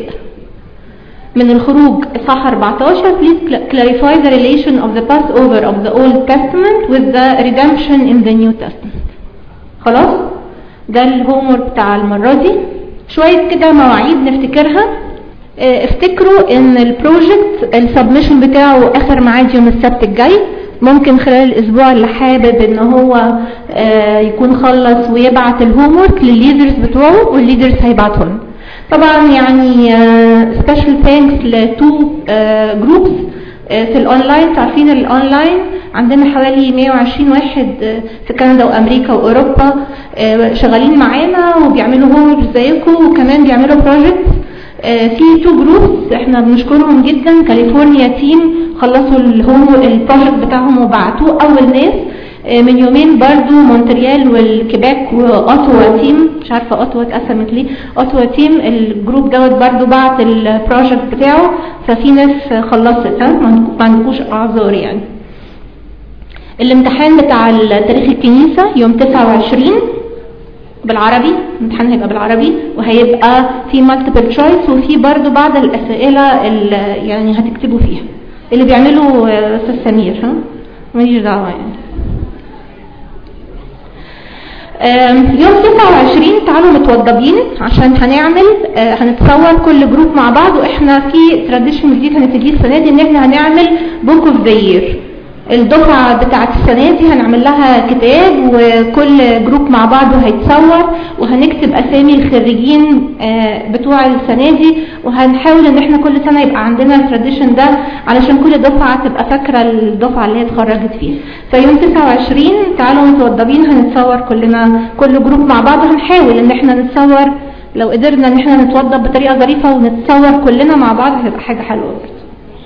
من الخروج صح 14 please cl- clarify the relation of the Passover of the Old Testament with the redemption in the New Testament خلاص ده الهومور بتاع المرة دي شوية كده مواعيد نفتكرها اه، افتكروا ان البروجكت السبمشن بتاعه اخر ميعاد يوم السبت الجاي ممكن خلال الاسبوع اللي حابب ان هو اه، يكون خلص ويبعت الهومورك للليدرز بتوعه والليدرز هيبعتهم طبعا يعني سبيشال ثانكس لتو جروبس في الاونلاين عارفين الاونلاين عندنا حوالي 120 واحد آه، في كندا وامريكا واوروبا آه، شغالين معانا وبيعملوا هوم زيكم وكمان بيعملوا بروجكت في تو جروبس احنا بنشكرهم جدا كاليفورنيا تيم خلصوا الهوم البروجكت بتاعهم وبعتوه اول ناس آه، من يومين برضو مونتريال والكيباك واوتوا تيم مش عارفه اوتوا اتقسمت ليه اوتوا تيم الجروب دوت برضو بعت البروجكت بتاعه ففي ناس خلصت ها ما عندكوش اعذار يعني الامتحان بتاع تاريخ الكنيسه يوم 29 بالعربي الامتحان هيبقى بالعربي وهيبقى في مالتيبل تشويس وفي برضو بعض الاسئله اللي يعني هتكتبوا فيها اللي بيعمله آه، استاذ سمير ها ماليش دعوه يعني آم، يوم 29 تعالوا متوضبين عشان هنعمل آه، هنتصور كل جروب مع بعض واحنا في تراديشن جديد هنبتديه السنه دي ان احنا هنعمل بوك اوف ذا يير الدفعه بتاعت السنه دي هنعمل لها كتاب وكل جروب مع بعضه هيتصور وهنكتب اسامي الخريجين آه، بتوع السنه دي وهنحاول ان احنا كل سنه يبقى عندنا التراديشن ده علشان كل دفعه تبقى فاكره الدفعه اللي هي اتخرجت فيها فيوم 29 تعالوا متوضبين هنتصور كلنا كل جروب مع بعض وهنحاول ان احنا نتصور لو قدرنا ان احنا نتوضب بطريقه ظريفه ونتصور كلنا مع بعض هتبقى حاجه حلوه برضه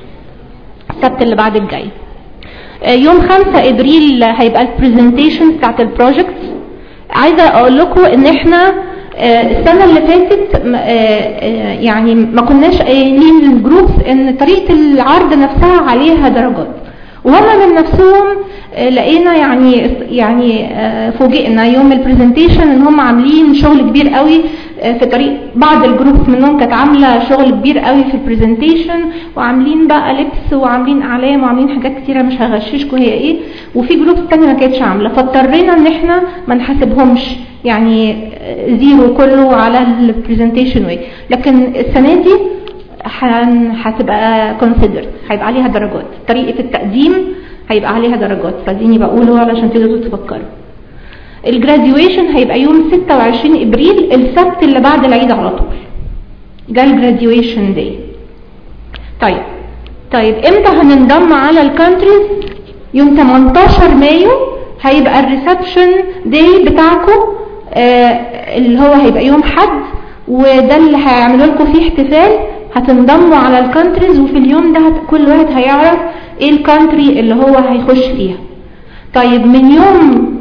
السبت اللي بعد الجاي آه، يوم 5 ابريل هيبقى البرزنتيشن بتاعت البروجكت عايزه اقول لكم ان احنا آه، السنه اللي فاتت م- آه، آه، يعني ما كناش قايلين للجروبس ان طريقه العرض نفسها عليها درجات وهم من نفسهم آه، لقينا يعني يعني آه، فوجئنا يوم البرزنتيشن ان هم عاملين شغل كبير قوي آه، في طريق بعض الجروبس منهم كانت عامله شغل كبير قوي في البرزنتيشن وعاملين بقى لبس وعاملين اعلام وعاملين حاجات كتيره مش هغششكم هي ايه وفي جروبس تانية ما كانتش عامله فاضطرينا ان احنا ما نحاسبهمش يعني آه، زيرو كله على البرزنتيشن واي لكن السنه دي هن- هتبقى كونسيدرد هيبقى عليها درجات طريقه التقديم هيبقى عليها درجات فاديني بقوله علشان تقدروا تفكروا الجراديويشن هيبقى يوم 26 ابريل السبت اللي بعد العيد على طول ده الجراديويشن داي طيب طيب امتى هننضم على الكانتريز يوم 18 مايو هيبقى الريسبشن داي بتاعكم آه اللي هو هيبقى يوم حد وده اللي هيعملوا لكم فيه احتفال هتنضموا على الكانتريز وفي اليوم ده هت- كل واحد هيعرف ايه الكانتري اللي هو هيخش فيها طيب من يوم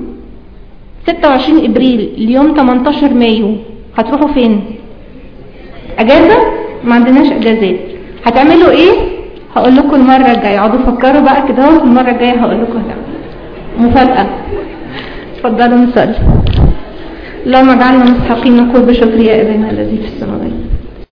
26 ابريل ليوم 18 مايو هتروحوا فين اجازه ما عندناش اجازات هتعملوا ايه هقول لكم المره الجايه اقعدوا فكروا بقى كده اهو المره الجايه هقول لكم هتعملوا مفاجاه اتفضلوا نصلي اللهم اجعلنا مستحقين نقول بشكر يا ابنا الذي في السماوات